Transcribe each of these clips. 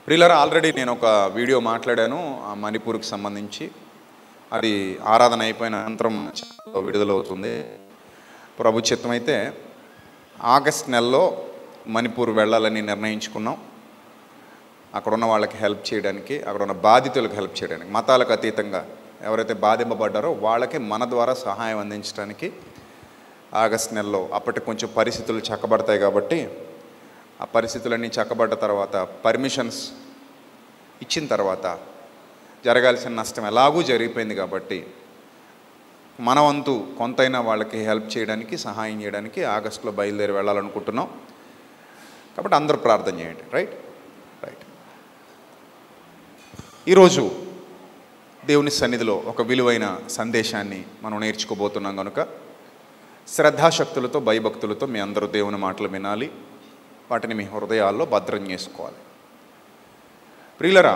ప్రియులరా ఆల్రెడీ నేను ఒక వీడియో మాట్లాడాను ఆ మణిపూర్కి సంబంధించి అది ఆరాధన అయిపోయిన అనంతరం విడుదలవుతుంది ప్రభు చిత్తమైతే ఆగస్ట్ నెలలో మణిపూర్ వెళ్ళాలని నిర్ణయించుకున్నాం అక్కడ ఉన్న వాళ్ళకి హెల్ప్ చేయడానికి అక్కడ ఉన్న బాధితులకు హెల్ప్ చేయడానికి మతాలకు అతీతంగా ఎవరైతే బాధింపబడ్డారో వాళ్ళకి మన ద్వారా సహాయం అందించడానికి ఆగస్ట్ నెలలో అప్పటికి కొంచెం పరిస్థితులు చక్కబడతాయి కాబట్టి ఆ పరిస్థితులన్నీ చక్కబడ్డ తర్వాత పర్మిషన్స్ ఇచ్చిన తర్వాత జరగాల్సిన నష్టం ఎలాగూ జరిగిపోయింది కాబట్టి మన వంతు కొంతైనా వాళ్ళకి హెల్ప్ చేయడానికి సహాయం చేయడానికి ఆగస్టులో బయలుదేరి వెళ్ళాలనుకుంటున్నాం కాబట్టి అందరూ ప్రార్థన చేయండి రైట్ రైట్ ఈరోజు దేవుని సన్నిధిలో ఒక విలువైన సందేశాన్ని మనం నేర్చుకోబోతున్నాం కనుక శ్రద్ధాశక్తులతో భయభక్తులతో మీ అందరూ దేవుని మాటలు వినాలి వాటిని మీ హృదయాల్లో భద్రం చేసుకోవాలి ప్రియులరా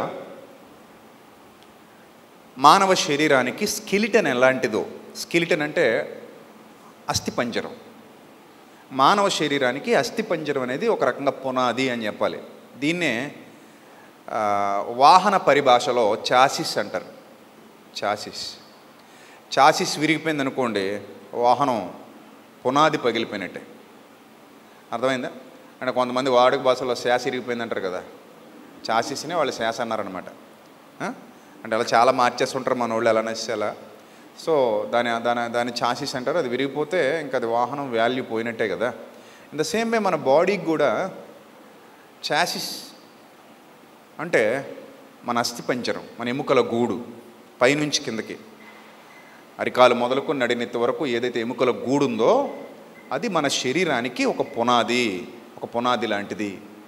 మానవ శరీరానికి స్కిలిటన్ ఎలాంటిదో స్కిలిటన్ అంటే అస్థిపంజరం మానవ శరీరానికి అస్థిపంజరం అనేది ఒక రకంగా పునాది అని చెప్పాలి దీన్నే ఆ, వాహన పరిభాషలో చాసిస్ అంటారు చాసిస్ చాసిస్ విరిగిపోయింది అనుకోండి వాహనం పునాది పగిలిపోయినట్టే అర్థమైందా అంటే కొంతమంది వాడుక భాషలో శాస ఇరిగిపోయింది అంటారు కదా చాసిస్నే వాళ్ళు శాస అన్నారనమాట ఆ? అంటే అలా చాలా మార్చేస్తుంటారు మన వాళ్ళు ఎలా నచ్చేలా సో దాని దాని దాని చాసిస్ అంటారు అది విరిగిపోతే ఇంకా అది వాహనం వాల్యూ పోయినట్టే కదా ఇన్ ద సేమ్ వే మన బాడీకి కూడా చాసిస్ అంటే మన అస్థిపంజరం మన ఎముకల గూడు పైనుంచి కిందకి అరికాలు మొదలుకు నడినెత్తి వరకు ఏదైతే ఎముకల గూడు ఉందో అది మన శరీరానికి ఒక పునాది ఒక పునాది లాంటిది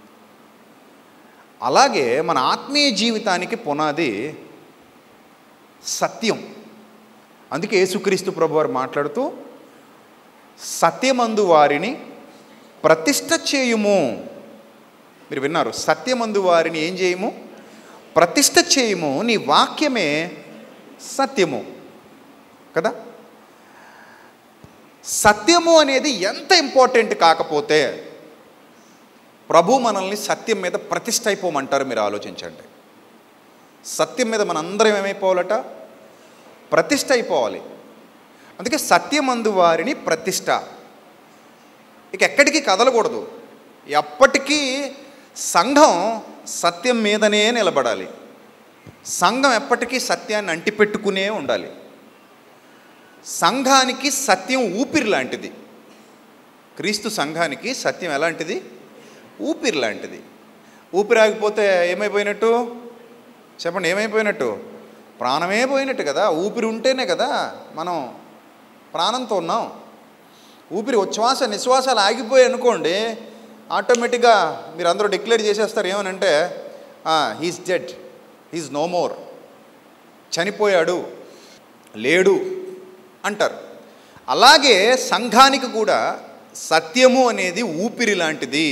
అలాగే మన ఆత్మీయ జీవితానికి పునాది సత్యం అందుకే యేసుక్రీస్తు ప్రభు వారు మాట్లాడుతూ సత్యమందు వారిని ప్రతిష్ట చేయుము మీరు విన్నారు సత్యమందు వారిని ఏం చేయము ప్రతిష్ట చేయము నీ వాక్యమే సత్యము కదా సత్యము అనేది ఎంత ఇంపార్టెంట్ కాకపోతే ప్రభు మనల్ని సత్యం మీద ప్రతిష్ట అయిపోమంటారు మీరు ఆలోచించండి సత్యం మీద మనందరం ఏమైపోవాలట ప్రతిష్ట అయిపోవాలి అందుకే సత్యమందు వారిని ప్రతిష్ట ఇక ఎక్కడికి కదలకూడదు ఎప్పటికీ సంఘం సత్యం మీదనే నిలబడాలి సంఘం ఎప్పటికీ సత్యాన్ని అంటిపెట్టుకునే ఉండాలి సంఘానికి సత్యం ఊపిరి లాంటిది క్రీస్తు సంఘానికి సత్యం ఎలాంటిది ఊపిరి లాంటిది ఊపిరి ఆగిపోతే ఏమైపోయినట్టు చెప్పండి ఏమైపోయినట్టు ప్రాణమే పోయినట్టు కదా ఊపిరి ఉంటేనే కదా మనం ప్రాణంతో ఉన్నాం ఊపిరి ఉచ్ఛ్వాస నిశ్వాసాలు ఆగిపోయాయి అనుకోండి ఆటోమేటిక్గా మీరు అందరూ డిక్లేర్ చేసేస్తారు ఏమనంటే he's dead he's no more చనిపోయాడు లేడు అంటారు అలాగే సంఘానికి కూడా సత్యము అనేది ఊపిరి లాంటిది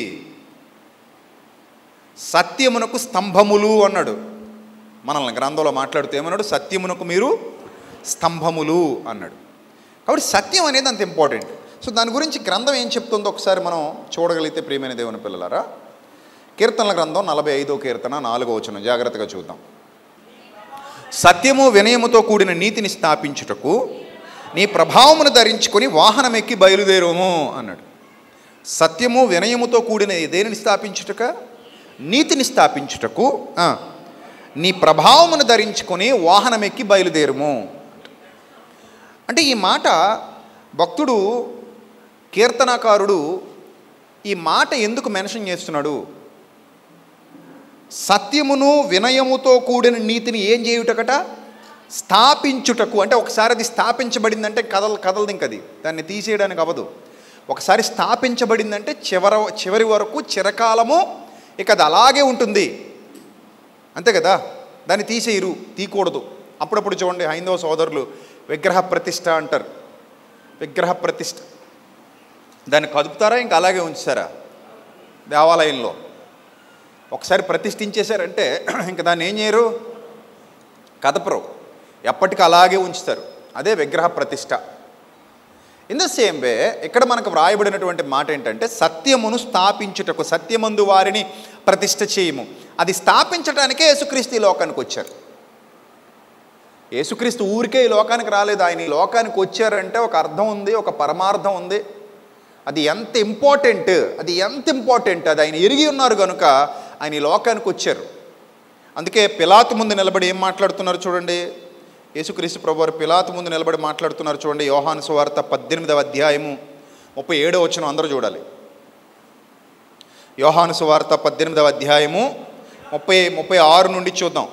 సత్యమునకు స్తంభములు అన్నాడు మనల్ని గ్రంథంలో మాట్లాడుతూ ఏమన్నాడు సత్యమునకు మీరు స్తంభములు అన్నాడు కాబట్టి సత్యం అనేది అంత ఇంపార్టెంట్ సో దాని గురించి గ్రంథం ఏం చెప్తుందో ఒకసారి మనం చూడగలిగితే ప్రియమైన దేవుని పిల్లలారా కీర్తనల గ్రంథం నలభై ఐదో కీర్తన నాలుగో వచనం జాగ్రత్తగా చూద్దాం సత్యము వినయముతో కూడిన నీతిని స్థాపించుటకు నీ ప్రభావమును ధరించుకొని వాహనం ఎక్కి బయలుదేరుము అన్నాడు సత్యము వినయముతో కూడిన దేనిని స్థాపించుటక నీతిని స్థాపించుటకు ఆ, నీ ప్రభావమును ధరించుకొని వాహనం ఎక్కి బయలుదేరుము అంటే ఈ మాట భక్తుడు కీర్తనాకారుడు ఈ మాట ఎందుకు మెన్షన్ చేస్తున్నాడు సత్యమును వినయముతో కూడిన నీతిని ఏం చేయుటకట స్థాపించుటకు అంటే ఒకసారి అది స్థాపించబడిందంటే కదల కదలదు ఇంక అది దాన్ని తీసేయడానికి అవ్వదు ఒకసారి స్థాపించబడిందంటే చివర చివరి వరకు చిరకాలము ఇక అది అలాగే ఉంటుంది అంతే కదా దాన్ని తీసేయరు తీయకూడదు అప్పుడప్పుడు చూడండి హైందవ సోదరులు విగ్రహ ప్రతిష్ట అంటారు విగ్రహ ప్రతిష్ట దాన్ని కదుపుతారా ఇంకా అలాగే ఉంచుతారా దేవాలయంలో ఒకసారి ప్రతిష్ఠించేశారంటే ఇంకా దాన్ని ఏం చేయరు కదపరు ఎప్పటికీ అలాగే ఉంచుతారు అదే విగ్రహ ప్రతిష్ట ఇన్ ద సేమ్ వే ఇక్కడ మనకు వ్రాయబడినటువంటి మాట ఏంటంటే సత్యమును స్థాపించుటకు సత్యమందు వారిని ప్రతిష్ఠ చేయము అది స్థాపించడానికే యేసుక్రీస్తు ఈ లోకానికి వచ్చారు యేసుక్రీస్తు ఊరికే ఈ లోకానికి రాలేదు ఆయన ఈ లోకానికి వచ్చారంటే ఒక అర్థం ఉంది ఒక పరమార్థం ఉంది అది ఎంత ఇంపార్టెంట్ అది ఎంత ఇంపార్టెంట్ అది ఆయన ఎరిగి ఉన్నారు కనుక ఆయన ఈ లోకానికి వచ్చారు అందుకే పిలాతు ముందు నిలబడి ఏం మాట్లాడుతున్నారు చూడండి యేసుక్రీస్తు ప్రభు వారు పిలాతు ముందు నిలబడి మాట్లాడుతున్నారు చూడండి యోహాను సువార్త పద్దెనిమిదవ అధ్యాయము ముప్పై ఏడో వచ్చిన అందరూ చూడాలి యోహాను సువార్త పద్దెనిమిదవ అధ్యాయము ముప్పై ముప్పై ఆరు నుండి చూద్దాం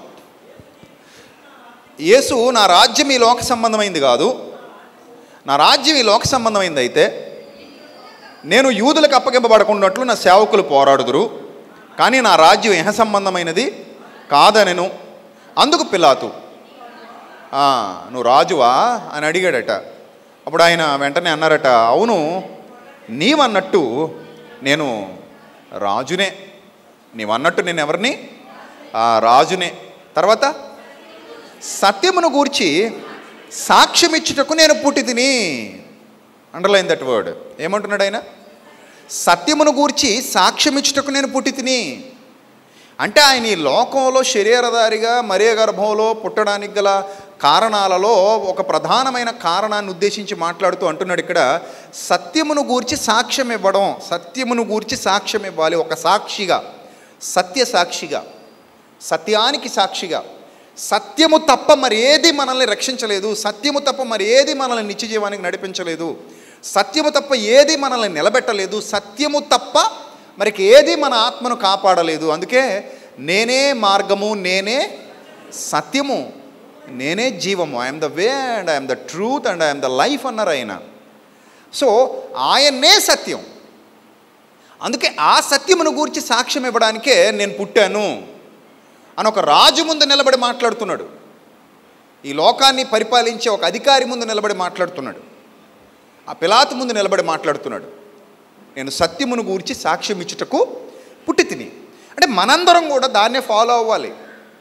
యేసు నా రాజ్యం ఈ లోక సంబంధమైంది కాదు నా రాజ్యం ఈ లోక సంబంధమైంది అయితే నేను యూదులకు అప్పగింపబడకున్నట్లు నా సేవకులు పోరాడుదురు కానీ నా రాజ్యం ఇహ సంబంధమైనది కాదనెను అందుకు పిలాతు "ఆ, నువ్వు రాజువా అని అడిగాడట అప్పుడు ఆయన వెంటనే అన్నారట అవును నీవన్నట్టు నేను రాజునే నీవన్నట్టు నేను ఎవరిని ఆ రాజునే తర్వాత సత్యమును గూర్చి సాక్ష్యమిచ్చుటకు నేను పుట్టి తిని అండర్లైన్ దట్ వర్డ్ ఏమంటున్నాడు ఆయన సత్యమును గూర్చి సాక్ష్యమిచ్చుటకు నేను పుట్టి తిని అంటే ఆయన ఈ లోకంలో శరీరధారిగా మరే గర్భంలో పుట్టడానికి గల కారణాలలో ఒక ప్రధానమైన కారణాన్ని ఉద్దేశించి మాట్లాడుతూ అంటున్నాడు ఇక్కడ సత్యమును గూర్చి సాక్ష్యం ఇవ్వడం సత్యమును గూర్చి సాక్ష్యం ఇవ్వాలి ఒక సాక్షిగా సత్య సాక్షిగా సత్యానికి సాక్షిగా సత్యము తప్ప మరి ఏది మనల్ని రక్షించలేదు సత్యము తప్ప మరి ఏది మనల్ని నిత్య జీవానికి నడిపించలేదు సత్యము తప్ప ఏది మనల్ని నిలబెట్టలేదు సత్యము తప్ప మరికి ఏది మన ఆత్మను కాపాడలేదు అందుకే నేనే మార్గము నేనే సత్యము నేనే జీవము I am the way and I am the truth and I am the life అన్నారు ఆయన సో ఆయన్నే సత్యం అందుకే ఆ సత్యమును గూర్చి సాక్ష్యం ఇవ్వడానికే నేను పుట్టాను అని ఒక రాజు ముందు నిలబడి మాట్లాడుతున్నాడు ఈ లోకాన్ని పరిపాలించే ఒక అధికారి ముందు నిలబడి మాట్లాడుతున్నాడు ఆ పిలాతు ముందు నిలబడి మాట్లాడుతున్నాడు నేను సత్యమును గూర్చి సాక్ష్యం ఇచ్చుటకు పుట్టి తిని అంటే మనందరం కూడా దాన్నే ఫాలో అవ్వాలి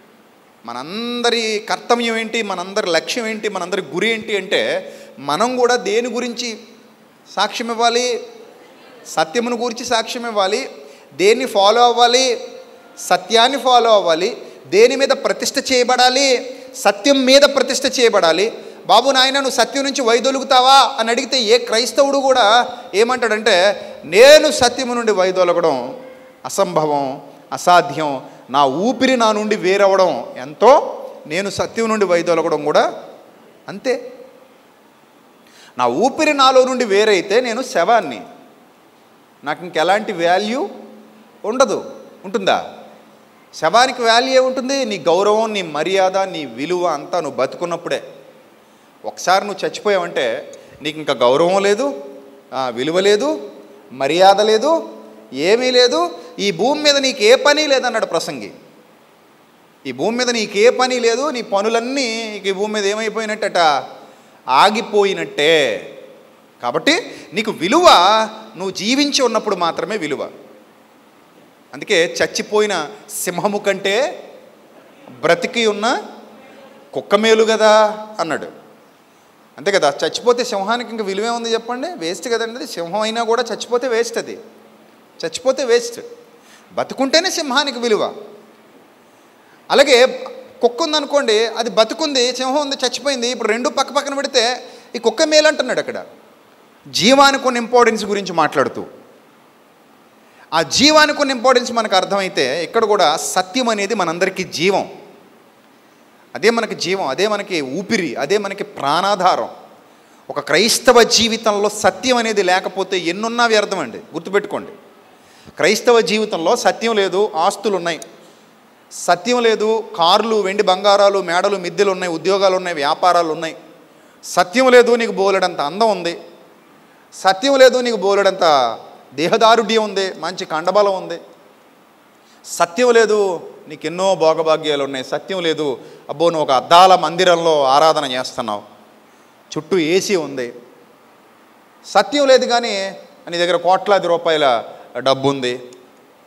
మనందరి కర్తవ్యం ఏంటి మనందరి లక్ష్యం ఏంటి మనందరి గురి ఏంటి అంటే మనం కూడా దేని గురించి సాక్ష్యం ఇవ్వాలి సత్యమును గురించి సాక్ష్యం ఇవ్వాలి దేన్ని ఫాలో అవ్వాలి సత్యాన్ని ఫాలో అవ్వాలి దేని మీద ప్రతిష్ఠ చేయబడాలి సత్యం మీద ప్రతిష్ఠ చేయబడాలి బాబు నాయన నువ్వు సత్యం నుంచి వైదొలుగుతావా అని అడిగితే ఏ క్రైస్తవుడు కూడా ఏమంటాడంటే నేను సత్యము నుండి వైదొలగడం అసంభవం అసాధ్యం నా ఊపిరి నా నుండి వేరవడం ఎంతో నేను సత్యం నుండి వైదొలగడం కూడా అంతే నా ఊపిరి నాలో నుండి వేరైతే నేను శవాన్ని నాకు ఇంకెలాంటి వాల్యూ ఉండదు ఉంటుందా శవానికి వాల్యూ ఏముంటుంది నీ గౌరవం నీ మర్యాద నీ విలువ అంతా నువ్వు బతుకున్నప్పుడే ఒకసారి నువ్వు చచ్చిపోయావంటే నీకు ఇంకా గౌరవం లేదు ఆ, విలువ లేదు మర్యాద లేదు ఏమీ లేదు ఈ భూమి మీద నీకు ఏ పని లేదన్నాడు ప్రసంగి ఈ భూమి మీద నీకు ఏ పని లేదు నీ పనులన్నీ నీకు ఈ భూమి మీద ఏమైపోయినట్టట ఆగిపోయినట్టే కాబట్టి నీకు విలువ నువ్వు జీవించి ఉన్నప్పుడు మాత్రమే విలువ అందుకే చచ్చిపోయిన సింహము కంటే బ్రతికి ఉన్న కుక్క మేలు కదా అన్నాడు అంతే కదా చచ్చిపోతే సింహానికి ఇంకా విలువే ఉంది చెప్పండి వేస్ట్ కదండి అది సింహం అయినా కూడా చచ్చిపోతే వేస్ట్ అది చచ్చిపోతే వేస్ట్ బతుకుంటేనే సింహానికి విలువ అలాగే కుక్క ఉందనుకోండి అది బతుకుంది సింహం ఉంది చచ్చిపోయింది ఇప్పుడు రెండు పక్క పక్కన పెడితే ఈ కుక్క మేలు అంటున్నాడు అక్కడ జీవానికి ఉన్న ఇంపార్టెన్స్ గురించి మాట్లాడుతూ ఆ జీవానికి ఉన్న ఇంపార్టెన్స్ మనకు అర్థమైతే ఇక్కడ కూడా సత్యం అనేది మనందరికీ జీవం అదే మనకి జీవం అదే మనకి ఊపిరి అదే మనకి ప్రాణాధారం ఒక క్రైస్తవ జీవితంలో సత్యం అనేది లేకపోతే ఎన్నున్నా వ్యర్థం అండి గుర్తుపెట్టుకోండి క్రైస్తవ జీవితంలో సత్యం లేదు ఆస్తులు ఉన్నాయి సత్యం లేదు కార్లు వెండి బంగారాలు మేడలు మిద్దెలు ఉన్నాయి ఉద్యోగాలు ఉన్నాయి వ్యాపారాలు ఉన్నాయి సత్యం లేదు నీకు బోలెడంత అందం ఉంది సత్యం లేదు నీకు బోలెడంత దేహదారుఢ్యం ఉంది మంచి కండబలం ఉంది సత్యం లేదు నీకు ఎన్నో భోగభాగ్యాలు ఉన్నాయి సత్యం లేదు అబ్బో నువ్వు ఒక అద్దాల మందిరంలో ఆరాధన చేస్తున్నావు చుట్టూ ఏసీ ఉంది సత్యం లేదు కానీ నీ దగ్గర కోట్లాది రూపాయల డబ్బు ఉంది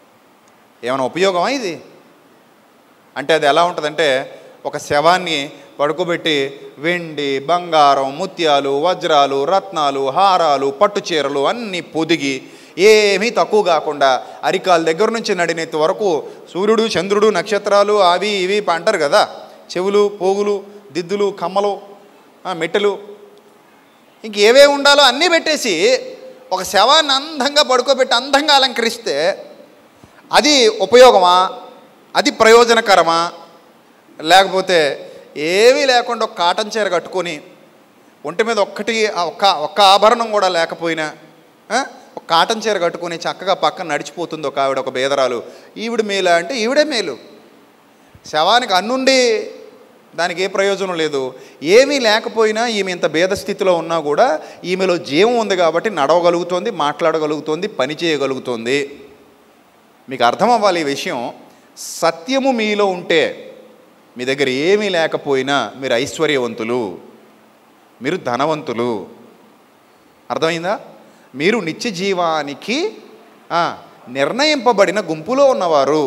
ఏమైనా ఉపయోగమా ఇది అంటే అది ఎలా ఉంటుందంటే ఒక శవాన్ని పడుకోబెట్టి వెండి బంగారం ముత్యాలు వజ్రాలు రత్నాలు హారాలు పట్టు చీరలు అన్నీ పొదిగి ఏమీ తక్కువ కాకుండా అరికాల దగ్గర నుంచి నడినెత్తి వరకు సూర్యుడు చంద్రుడు నక్షత్రాలు అవి ఇవి అంటారు కదా చెవులు పోగులు దిద్దులు కమ్మలు ఆ, మెట్టెలు ఇంక ఏవే ఉండాలో అన్నీ పెట్టేసి ఒక శవాన్ని అందంగా పడుకోబెట్టి అందంగా అలంకరిస్తే అది ఉపయోగమా అది ప్రయోజనకరమా లేకపోతే ఏమీ లేకుండా ఒక కాటన్ చీర కట్టుకొని ఒంటి మీద ఒక్కటి ఆ ఒక్క ఒక్క ఆభరణం కూడా లేకపోయినా ఆ, ఒక కాటన్ చీర కట్టుకొని చక్కగా పక్కన నడిచిపోతుంది ఒక ఆవిడ ఒక బేదరాలు ఈవిడ మేలా అంటే ఈవిడే మేలు శవానికి అన్నుండి దానికి ఏ ప్రయోజనం లేదు ఏమీ లేకపోయినా ఈమె ఇంత భేద స్థితిలో ఉన్నా కూడా ఈమెలో జీవం ఉంది కాబట్టి నడవగలుగుతోంది మాట్లాడగలుగుతోంది పని చేయగలుగుతోంది మీకు అర్థం అవ్వాలి ఈ విషయం సత్యము మీలో ఉంటే మీ దగ్గర ఏమీ లేకపోయినా మీరు ఐశ్వర్యవంతులు మీరు ధనవంతులు అర్థమైందా మీరు నిత్య జీవానికి ఆ, నిర్ణయింపబడిన గుంపులో ఉన్నవారు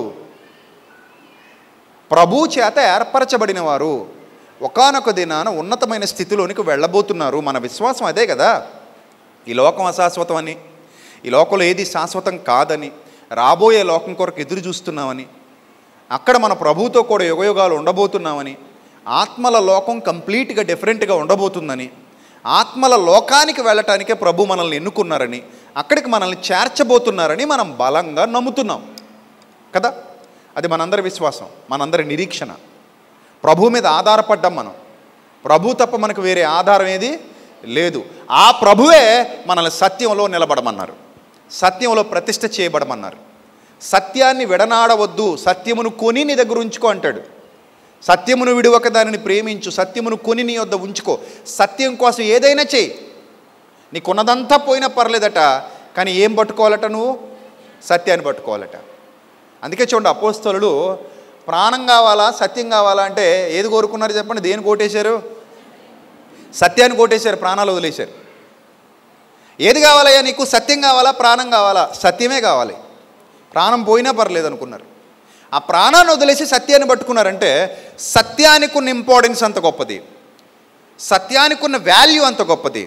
ప్రభు చేత ఏర్పరచబడిన వారు ఒకానొక దినాన ఉన్నతమైన స్థితిలోనికి వెళ్ళబోతున్నారు మన విశ్వాసం అదే కదా ఈ లోకం అశాశ్వతం అని ఈ లోకంలో ఏది శాశ్వతం కాదని రాబోయే లోకం కొరకు ఎదురు చూస్తున్నామని అక్కడ మన ప్రభువుతో కూడా యుగయుగాలు ఉండబోతున్నామని ఆత్మల లోకం కంప్లీట్గా డిఫరెంట్గా ఉండబోతుందని ఆత్మల లోకానికి వెళ్ళటానికే ప్రభు మనల్ని ఎన్నుకున్నారని అక్కడికి మనల్ని చేర్చబోతున్నారని మనం బలంగా నమ్ముతున్నాం కదా అది మనందరి విశ్వాసం మనందరి నిరీక్షణ ప్రభు మీద ఆధారపడ్డాం మనం ప్రభు తప్ప మనకు వేరే ఆధారం ఏది లేదు ఆ ప్రభువే మనల్ని సత్యంలో నిలబడమన్నారు సత్యంలో ప్రతిష్ఠ చేయబడమన్నారు సత్యాన్ని విడనాడవద్దు సత్యమును కొని నీ దగ్గర ఉంచుకో అంటాడు సత్యమును విడువక దానిని ప్రేమించు సత్యమును కొని నీ వద్ద ఉంచుకో సత్యం కోసం ఏదైనా చేయి నీకున్నదంతా పోయినా పర్లేదట కానీ ఏం పట్టుకోవాలట నువ్వు సత్యాన్ని పట్టుకోవాలట అందుకే చూడండి అపోస్తలుడు ప్రాణం కావాలా సత్యం కావాలా అంటే ఏది కోరుకున్నారు చెప్పండి దేని కోటేశారు సత్యాన్ని కోటేశారు ప్రాణాలు వదిలేశారు ఏది కావాలయ్యా నీకు సత్యం కావాలా ప్రాణం కావాలా సత్యమే కావాలి ప్రాణం పోయినా పర్లేదు అనుకున్నారు ఆ ప్రాణాన్ని వదిలేసి సత్యాన్ని పట్టుకున్నారంటే సత్యానికి ఉన్న ఇంపార్టెన్స్ అంత గొప్పది సత్యానికి ఉన్న వాల్యూ అంత గొప్పది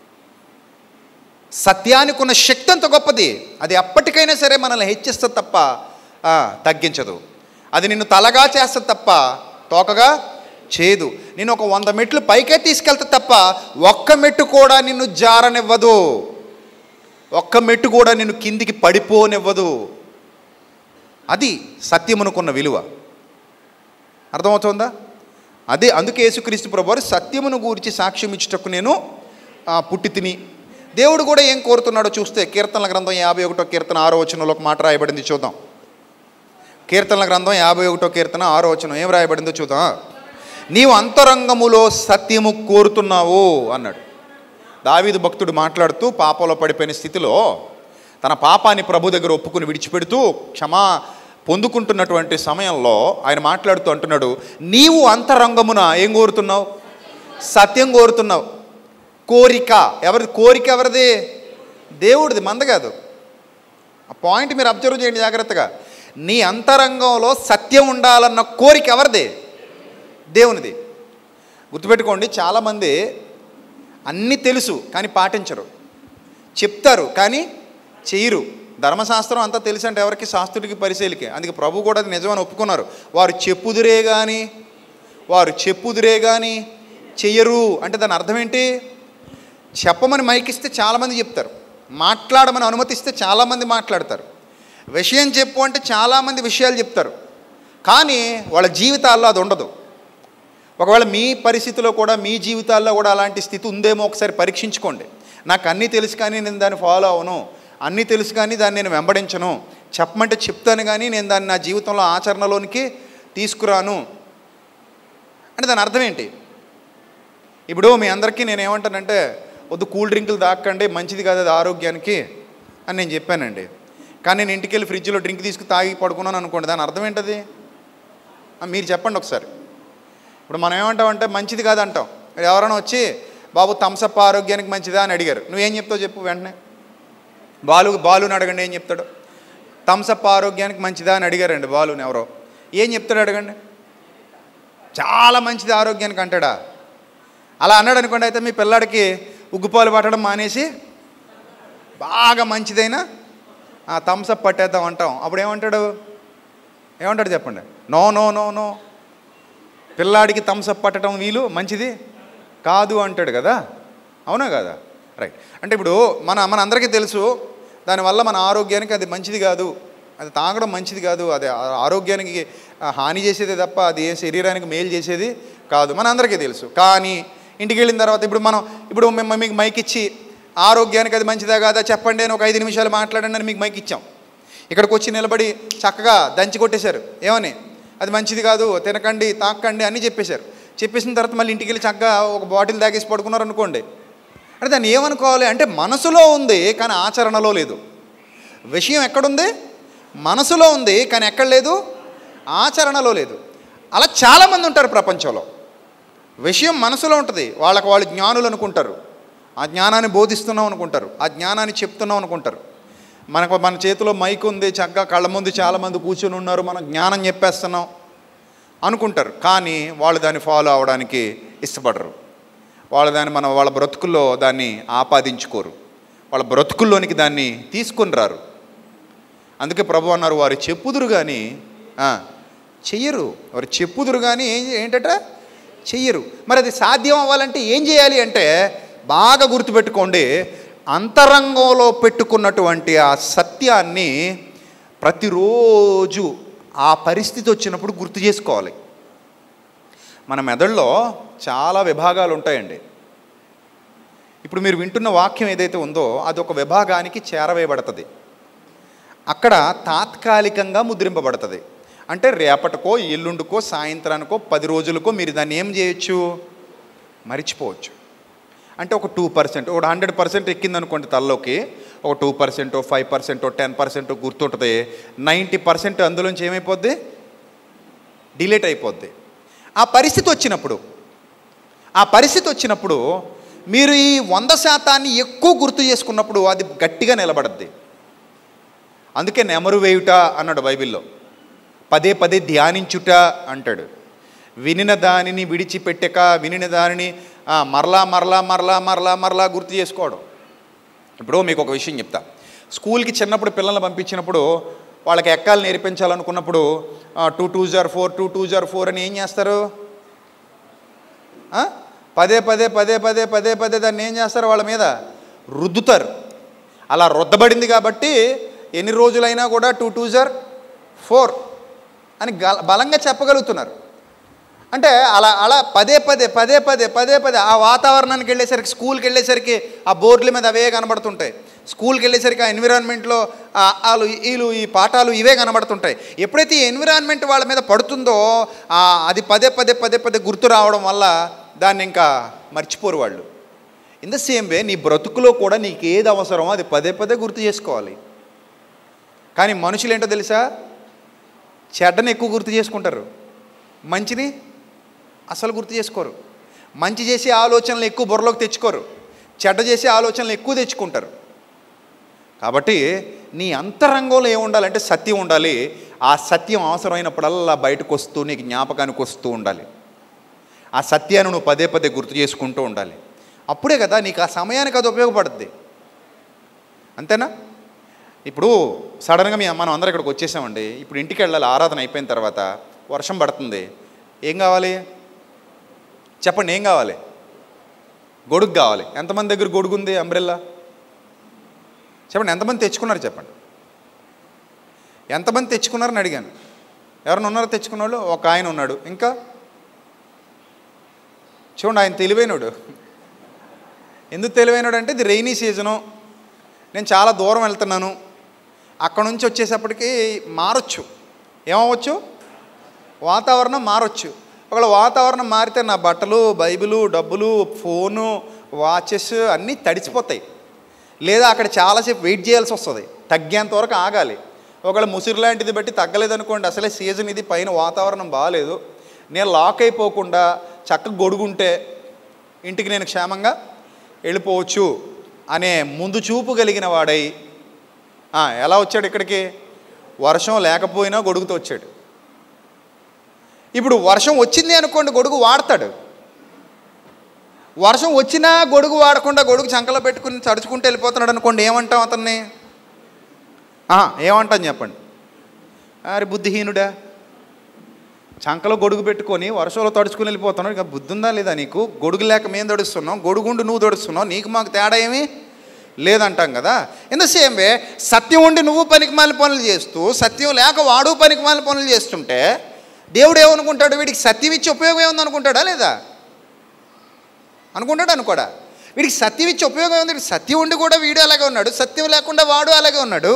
సత్యానికి ఉన్న శక్తి అంత గొప్పది అది ఎప్పటికైనా సరే మనల్ని హెచ్చిస్తుంది తప్ప ఆ, తగ్గించదు అది నిన్ను తలగా చేస్తుంది తప్ప తోకగా చేయదు నేను ఒక వంద మెట్లు పైకే తీసుకెళ్తా తప్ప ఒక్క మెట్టు కూడా నిన్ను జారనివ్వదు ఒక్క మెట్టు కూడా నిన్ను కిందికి పడిపోనివ్వదు అది సత్యమునుకున్న విలువ అర్థమవుతుందా అదే అందుకే యేసుక్రీస్తు ప్రభు వారు సత్యమును గూర్చి సాక్ష్యం ఇచ్చుటకు నేను ఆ, పుట్టి తిని దేవుడు కూడా ఏం కోరుతున్నాడో చూస్తే కీర్తనల గ్రంథం యాభై ఒకటో కీర్తన ఆరో వచనంలో ఒక మాట రాయబడింది చూద్దాం కీర్తనల గ్రంథం యాభై ఒకటో కీర్తన ఆరో వచనం ఏం రాయబడిందో చూద్దాం నీవు అంతరంగములో సత్యము కోరుతున్నావు అన్నాడు దావీదు భక్తుడు మాట్లాడుతూ పాపంలో పడిపోయిన స్థితిలో తన పాపాన్ని ప్రభు దగ్గర ఒప్పుకుని విడిచిపెడుతూ క్షమా పొందుకుంటున్నటువంటి సమయంలో ఆయన మాట్లాడుతూ అంటున్నాడు నీవు అంతరంగమున ఏం కోరుతున్నావు సత్యం కోరుతున్నావు కోరిక ఎవరిది కోరిక ఎవరిది దేవుడిది మంద కాదు ఆ పాయింట్ మీరు అబ్జర్వ్ చేయండి జాగ్రత్తగా నీ అంతరంగంలో సత్యం ఉండాలన్న కోరిక ఎవరిది దేవునిది గుర్తుపెట్టుకోండి చాలామంది అన్నీ తెలుసు కానీ పాటించరు చెప్తారు కానీ చెయ్యరు ధర్మశాస్త్రం అంతా తెలుసు అంటే ఎవరికి శాస్త్రుడికి పరిశీలికి అందుకే ప్రభు కూడా అది నిజమని ఒప్పుకున్నారు వారు చెప్పుదురే కానీ వారు చెప్పుదురే కానీ చెయ్యరు అంటే దాని అర్థం ఏంటి చెప్పమని మైకిస్తే చాలామంది చెప్తారు మాట్లాడమని అనుమతిస్తే చాలామంది మాట్లాడతారు విషయం చెప్పు అంటే చాలామంది విషయాలు చెప్తారు కానీ వాళ్ళ జీవితాల్లో అది ఉండదు ఒకవేళ మీ పరిస్థితిలో కూడా మీ జీవితాల్లో కూడా అలాంటి స్థితి ఉందేమో ఒకసారి పరీక్షించుకోండి నాకు అన్నీ తెలుసు కానీ నేను దాన్ని ఫాలో అవను అన్నీ తెలుసు కానీ దాన్ని నేను వెంబడించను చెప్పమంటే చెప్తాను కానీ నేను దాన్ని నా జీవితంలో ఆచరణలోనికి తీసుకురాను అంటే దాని అర్థం ఏంటి ఇప్పుడు మీ అందరికీ నేను ఏమంటానంటే వద్దు కూల్ డ్రింకులు తాకండి మంచిది కాదు అది ఆరోగ్యానికి అని నేను చెప్పానండి కానీ నేను ఇంటికి వెళ్ళి ఫ్రిడ్జ్లో డ్రింక్ తీసుకు తాగి పడుకున్నాను అనుకోండి దాని అర్థం ఏంటది ఆ, మీరు చెప్పండి ఒకసారి ఇప్పుడు మనం ఏమంటామంటే మంచిది కాదు అంటాం ఎవరైనా వచ్చి బాబు థమ్సప్ ఆరోగ్యానికి మంచిదా అని అడిగారు నువ్వేం చెప్తావు చెప్పు వెంటనే బాలు బాలుని అడగండి ఏం చెప్తాడు థమ్సప్ ఆరోగ్యానికి మంచిదా అని అడిగారండి బాలుని ఎవరో ఏం చెప్తాడు అడగండి చాలా మంచిది ఆరోగ్యానికి అంటాడా అలా అన్నాడు అనుకోండి అయితే మీ పిల్లాడికి ఉగ్గుపాలు పట్టడం మానేసి బాగా మంచిదైన ఆ థమ్సప్ పట్టేద్దాం అంటాం అప్పుడు ఏమంటాడు ఏమంటాడు చెప్పండి నో నో నో నో పిల్లాడికి థమ్సప్ పట్టడం వీలు మంచిది కాదు అంటాడు కదా అవునా కదా రైట్ అంటే ఇప్పుడు మన మన అందరికీ తెలుసు దానివల్ల మన ఆరోగ్యానికి అది మంచిది కాదు అది తాగడం మంచిది కాదు అది ఆ- ఆరోగ్యానికి ఆ, హాని చేసేదే తప్ప అది ఏ శరీరానికి మేలు చేసేది కాదు మన అందరికీ తెలుసు కానీ ఇంటికి వెళ్ళిన తర్వాత ఇప్పుడు మనం ఇప్పుడు మేము మీకు మైక్ ఇచ్చి ఆరోగ్యానికి అది మంచిదా కాదా చెప్పండి అని ఒక ఐదు నిమిషాలు మాట్లాడండి అని మీకు మైక్ ఇచ్చాం ఇక్కడికి వచ్చి నిలబడి చక్కగా దంచి కొట్టేశారు ఏమని అది మంచిది కాదు తినకండి తాకండి అని చెప్పేశారు చెప్పేసిన తర్వాత మళ్ళీ ఇంటికి వెళ్ళి చక్కగా ఒక బాటిల్ తాగేసి పడుకున్నారు అనుకోండి అంటే దాన్ని ఏమనుకోవాలి అంటే మనసులో ఉంది కానీ ఆచరణలో లేదు విషయం ఎక్కడుంది మనసులో ఉంది కానీ ఎక్కడ లేదు ఆచరణలో లేదు అలా చాలామంది ఉంటారు ప్రపంచంలో విషయం మనసులో ఉంటుంది వాళ్ళకి వాళ్ళు జ్ఞానులు అనుకుంటారు ఆ జ్ఞానాన్ని బోధిస్తున్నాం అనుకుంటారు ఆ జ్ఞానాన్ని చెప్తున్నాం అనుకుంటారు మనకు మన చేతిలో మైక్ ఉంది చక్కగా కళ్ళ ముందు చాలామంది కూర్చొని ఉన్నారు మనం జ్ఞానం చెప్పేస్తున్నాం అనుకుంటారు కానీ వాళ్ళు దాన్ని ఫాలో అవడానికి ఇష్టపడరు వాళ్ళు దాన్ని మన వాళ్ళ బ్రతుకుల్లో దాన్ని ఆపాదించుకోరు వాళ్ళ బ్రతుకుల్లోనికి దాన్ని తీసుకొని రారు అందుకే ప్రభు అన్నారు వారు చెప్పుదురు కానీ ఆ, చెయ్యరు వారు చెప్పుదురు కానీ ఏం ఏంటట చెయ్యరు మరి అది సాధ్యం అవ్వాలంటే ఏం చేయాలి అంటే బాగా గుర్తుపెట్టుకోండి అంతరంగంలో పెట్టుకున్నటువంటి ఆ సత్యాన్ని ప్రతిరోజు ఆ పరిస్థితి వచ్చినప్పుడు గుర్తు చేసుకోవాలి మన మెదడులో చాలా విభాగాలు ఉంటాయండి ఇప్పుడు మీరు వింటున్న వాక్యం ఏదైతే ఉందో అది ఒక విభాగానికి చేరవేయబడుతుంది అక్కడ తాత్కాలికంగా ముద్రింపబడుతుంది అంటే రేపటికో ఎల్లుండికో సాయంత్రానికో పది రోజులకో మీరు దాన్ని ఏం చేయొచ్చు మరిచిపోవచ్చు అంటే ఒక టూ పర్సెంట్ ఒక హండ్రెడ్ పర్సెంట్ ఎక్కిందనుకోండి తలలోకి ఒక two percent five percent ten percent గుర్తుంటుంది నైంటీ పర్సెంట్ అందులోంచి ఏమైపోద్ది డిలేట్ అయిపోద్ది ఆ పరిస్థితి వచ్చినప్పుడు ఆ పరిస్థితి వచ్చినప్పుడు మీరు ఈ వంద శాతాన్ని ఎక్కువ గుర్తు చేసుకున్నప్పుడు అది గట్టిగా నిలబడద్ది అందుకే నెమరు వేయుట అన్నాడు బైబిల్లో పదే పదే ధ్యానించుట అంటాడు వినిన దానిని విడిచిపెట్టక వినిన దానిని ఆ, మరలా మరలా మరలా మరలా మరలా గుర్తు చేసుకోవడం ఇప్పుడు మీకు ఒక విషయం చెప్తా స్కూల్కి చిన్నప్పుడు పిల్లల్ని పంపించినప్పుడు వాళ్ళకి ఎక్కాలు నేర్పించాలనుకున్నప్పుడు టూ టూ జార్ ఫోర్ టూ టూ జార్ ఫోర్ అని ఏం చేస్తారు ఆ? పదే పదే పదే పదే పదే పదే దాన్ని ఏం చేస్తారు వాళ్ళ మీద రుద్దుతారు అలా రుద్దబడింది కాబట్టి ఎన్ని రోజులైనా కూడా టూ టూ జార్ ఫోర్ అని గల- బలంగా చెప్పగలుగుతున్నారు అంటే అలా అలా పదే పదే పదే పదే పదే పదే ఆ వాతావరణానికి వెళ్ళేసరికి స్కూల్కి వెళ్ళేసరికి ఆ బోర్డుల మీద అవే కనబడుతుంటాయి స్కూల్కి వెళ్ళేసరికి ఆ ఎన్విరాన్మెంట్లో ఆ వాళ్ళు వీళ్ళు ఈ పాఠాలు ఇవే కనబడుతుంటాయి ఎప్పుడైతే ఈ ఎన్విరాన్మెంట్ వాళ్ళ మీద పడుతుందో ఆ అది పదే పదే పదే పదే గుర్తు రావడం వల్ల దాన్ని ఇంకా మర్చిపోరు వాళ్ళు ఇన్ ద సేమ్ వే నీ బ్రతుకులో కూడా నీకు ఏది అవసరమో అది పదే పదే గుర్తు చేసుకోవాలి కానీ మనుషులు ఏంటో తెలుసా చెడ్డని ఎక్కువ గుర్తు చేసుకుంటారు మంచిని అసలు గుర్తు చేసుకోరు మంచి చేసే ఆలోచనలు ఎక్కువ బుర్రలోకి తెచ్చుకోరు చెడ్డ చేసే ఆలోచనలు ఎక్కువ తెచ్చుకుంటారు కాబట్టి నీ అంతరంగంలో ఏముండాలంటే సత్యం ఉండాలి ఆ సత్యం అవసరమైనప్పుడల్లా బయటకు వస్తూ నీకు జ్ఞాపకానికి వస్తూ ఉండాలి ఆ సత్యాన్ని నువ్వు పదే పదే గుర్తు చేసుకుంటూ ఉండాలి అప్పుడే కదా నీకు ఆ సమయానికి అది ఉపయోగపడుద్ది అంతేనా ఇప్పుడు సడన్గా మీ మనం అందరం ఇక్కడికి వచ్చేసామండి ఇప్పుడు ఇంటికి వెళ్ళాలి ఆరాధన అయిపోయిన తర్వాత వర్షం పడుతుంది ఏం కావాలి చెప్పండి ఏం కావాలి గొడుగు కావాలి ఎంతమంది దగ్గర గొడుగు ఉంది అంబ్రెల్లా చెప్పండి ఎంతమంది తెచ్చుకున్నారు చెప్పండి ఎంతమంది తెచ్చుకున్నారని అడిగాను ఎవరైనా ఉన్నారో తెచ్చుకున్న వాళ్ళు ఒక ఆయన ఉన్నాడు ఇంకా చూడండి ఆయన తెలివైనడు ఎందుకు తెలివైనడు అంటే ఇది రైనీ సీజను నేను చాలా దూరం వెళ్తున్నాను అక్కడ నుంచి వచ్చేసప్పటికి మారొచ్చు ఏమవచ్చు వాతావరణం మారొచ్చు ఒకవేళ వాతావరణం మారితే నా బట్టలు బైబిలు డబ్బులు ఫోను వాచెస్ అన్నీ తడిసిపోతాయి లేదా అక్కడ చాలాసేపు వెయిట్ చేయాల్సి వస్తుంది తగ్గేంత వరకు ఆగాలి ఒకవేళ ముసిరి లాంటిది బట్టి తగ్గలేదనుకోండి అసలే సీజన్ ఇది పైన వాతావరణం బాగాలేదు నేను లాక్ అయిపోకుండా చక్కగా గొడుగుంటే ఇంటికి నేను క్షేమంగా వెళ్ళిపోవచ్చు అనే ముందు చూపు కలిగిన వాడై ఆ, ఎలా వచ్చాడు ఇక్కడికి వర్షం లేకపోయినా గొడుగుతో వచ్చాడు ఇప్పుడు వర్షం వచ్చింది అనుకోండి గొడుగు వాడతాడు వర్షం వచ్చినా గొడుగు వాడకుండా గొడుగు చంకలో పెట్టుకుని తడుచుకుంటూ వెళ్ళిపోతున్నాడు అనుకోండి ఏమంటాం అతన్ని ఆ, ఏమంటాం చెప్పండి అరే బుద్ధిహీనుడా చంకలో గొడుగు పెట్టుకొని వర్షంలో తడుచుకుని వెళ్ళిపోతున్నావు ఇక బుద్ధి ఉందా లేదా నీకు గొడుగు లేక మేము తడుస్తున్నాం గొడుగుండు నువ్వు తడుస్తున్నావు నీకు మాకు తేడా ఏమీ లేదంటాం కదా ఇన్ ద సేమ్ వే సత్యం ఉండి నువ్వు పనికిమాల పనులు చేస్తూ సత్యం లేక వాడు పనికిమాల పనులు చేస్తుంటే దేవుడు ఏమనుకుంటాడు వీడికి సత్యం ఇచ్చి ఉపయోగం ఏముంది అనుకుంటాడా లేదా అనుకుంటాడు అనుకోడా వీడికి సత్యం ఇచ్చి ఉపయోగం ఉంది వీడికి సత్యం ఉండి కూడా వీడు అలాగే ఉన్నాడు సత్యం లేకుండా వాడు అలాగే ఉన్నాడు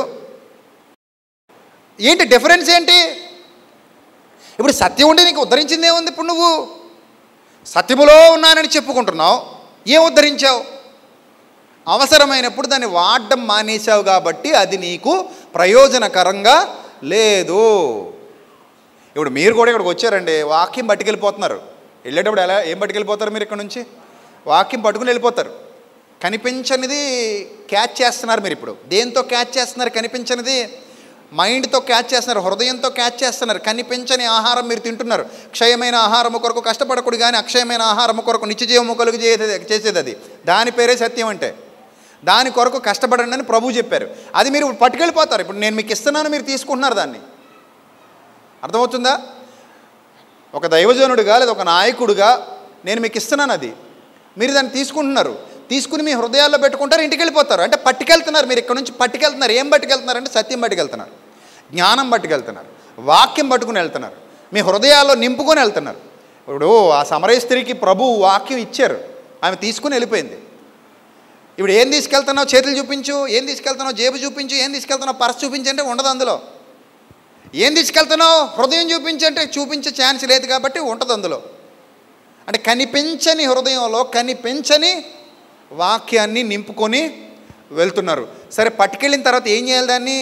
ఏంటి డిఫరెన్స్ ఏంటి ఇప్పుడు సత్యం ఉండి నీకు ఉద్ధరించింది ఏముంది ఇప్పుడు నువ్వు సత్యములో ఉన్నానని చెప్పుకుంటున్నావు ఏం ఉద్ధరించావు అవసరమైనప్పుడు దాన్ని వాడడం మానేశావు కాబట్టి అది నీకు ప్రయోజనకరంగా లేదు ఇప్పుడు మీరు కూడా ఇక్కడికి వచ్చారండి వాక్యం పట్టుకెళ్ళిపోతున్నారు వెళ్ళేటప్పుడు ఎలా ఏం పట్టుకెళ్ళిపోతారు మీరు ఇక్కడ నుంచి వాక్యం పట్టుకుని వెళ్ళిపోతారు కనిపించనిది క్యాచ్ చేస్తున్నారు మీరు ఇప్పుడు దేంతో క్యాచ్ చేస్తున్నారు కనిపించనిది మైండ్తో క్యాచ్ చేస్తున్నారు హృదయంతో క్యాచ్ చేస్తున్నారు కనిపించని ఆహారం మీరు తింటున్నారు క్షయమైన ఆహారము కొరకు కష్టపడకూడదు కానీ అక్షయమైన ఆహారము కొరకు నిత్యజీవము కలుగు చేసేది చేసేది అది దాని పేరే సత్యం అంటే దాని కొరకు కష్టపడండి అని ప్రభు చెప్పారు అది మీరు పట్టుకెళ్ళిపోతారు ఇప్పుడు నేను మీకు ఇస్తున్నాను మీరు తీసుకుంటున్నారు దాన్ని అర్థమవుతుందా ఒక దైవజనుడిగా లేదా ఒక నాయకుడిగా నేను మీకు ఇస్తున్నాను అది మీరు దాన్ని తీసుకుంటున్నారు తీసుకుని మీ హృదయాల్లో పెట్టుకుంటారు ఇంటికి వెళ్ళిపోతారు అంటే పట్టుకెళ్తున్నారు మీరు ఇక్కడ నుంచి పట్టుకెళ్తున్నారు ఏం పట్టుకెళ్తున్నారు అంటే సత్యం పట్టుకెళ్తున్నారు జ్ఞానం పట్టుకెళ్తున్నారు వాక్యం పట్టుకుని వెళ్తున్నారు మీ హృదయాల్లో నింపుకొని వెళ్తున్నారు ఇప్పుడు ఆ సమరయ స్త్రీకి ప్రభు వాక్యం ఇచ్చారు ఆమె తీసుకుని వెళ్ళిపోయింది ఇప్పుడు ఏం తీసుకెళ్తున్నావు చేతులు చూపించు ఏం తీసుకెళ్తున్నావు జేబు చూపించు ఏం తీసుకెళ్తున్నావు పర్స్ చూపించు అంటే ఉండదు అందులో ఏం తీసుకెళ్తున్నావు హృదయం చూపించంటే చూపించే ఛాన్స్ లేదు కాబట్టి ఉంటుంది అందులో అంటే కనిపించని హృదయంలో కనిపించని వాక్యాన్ని నింపుకొని వెళ్తున్నారు సరే పట్టుకెళ్ళిన తర్వాత ఏం చేయాలి దాన్ని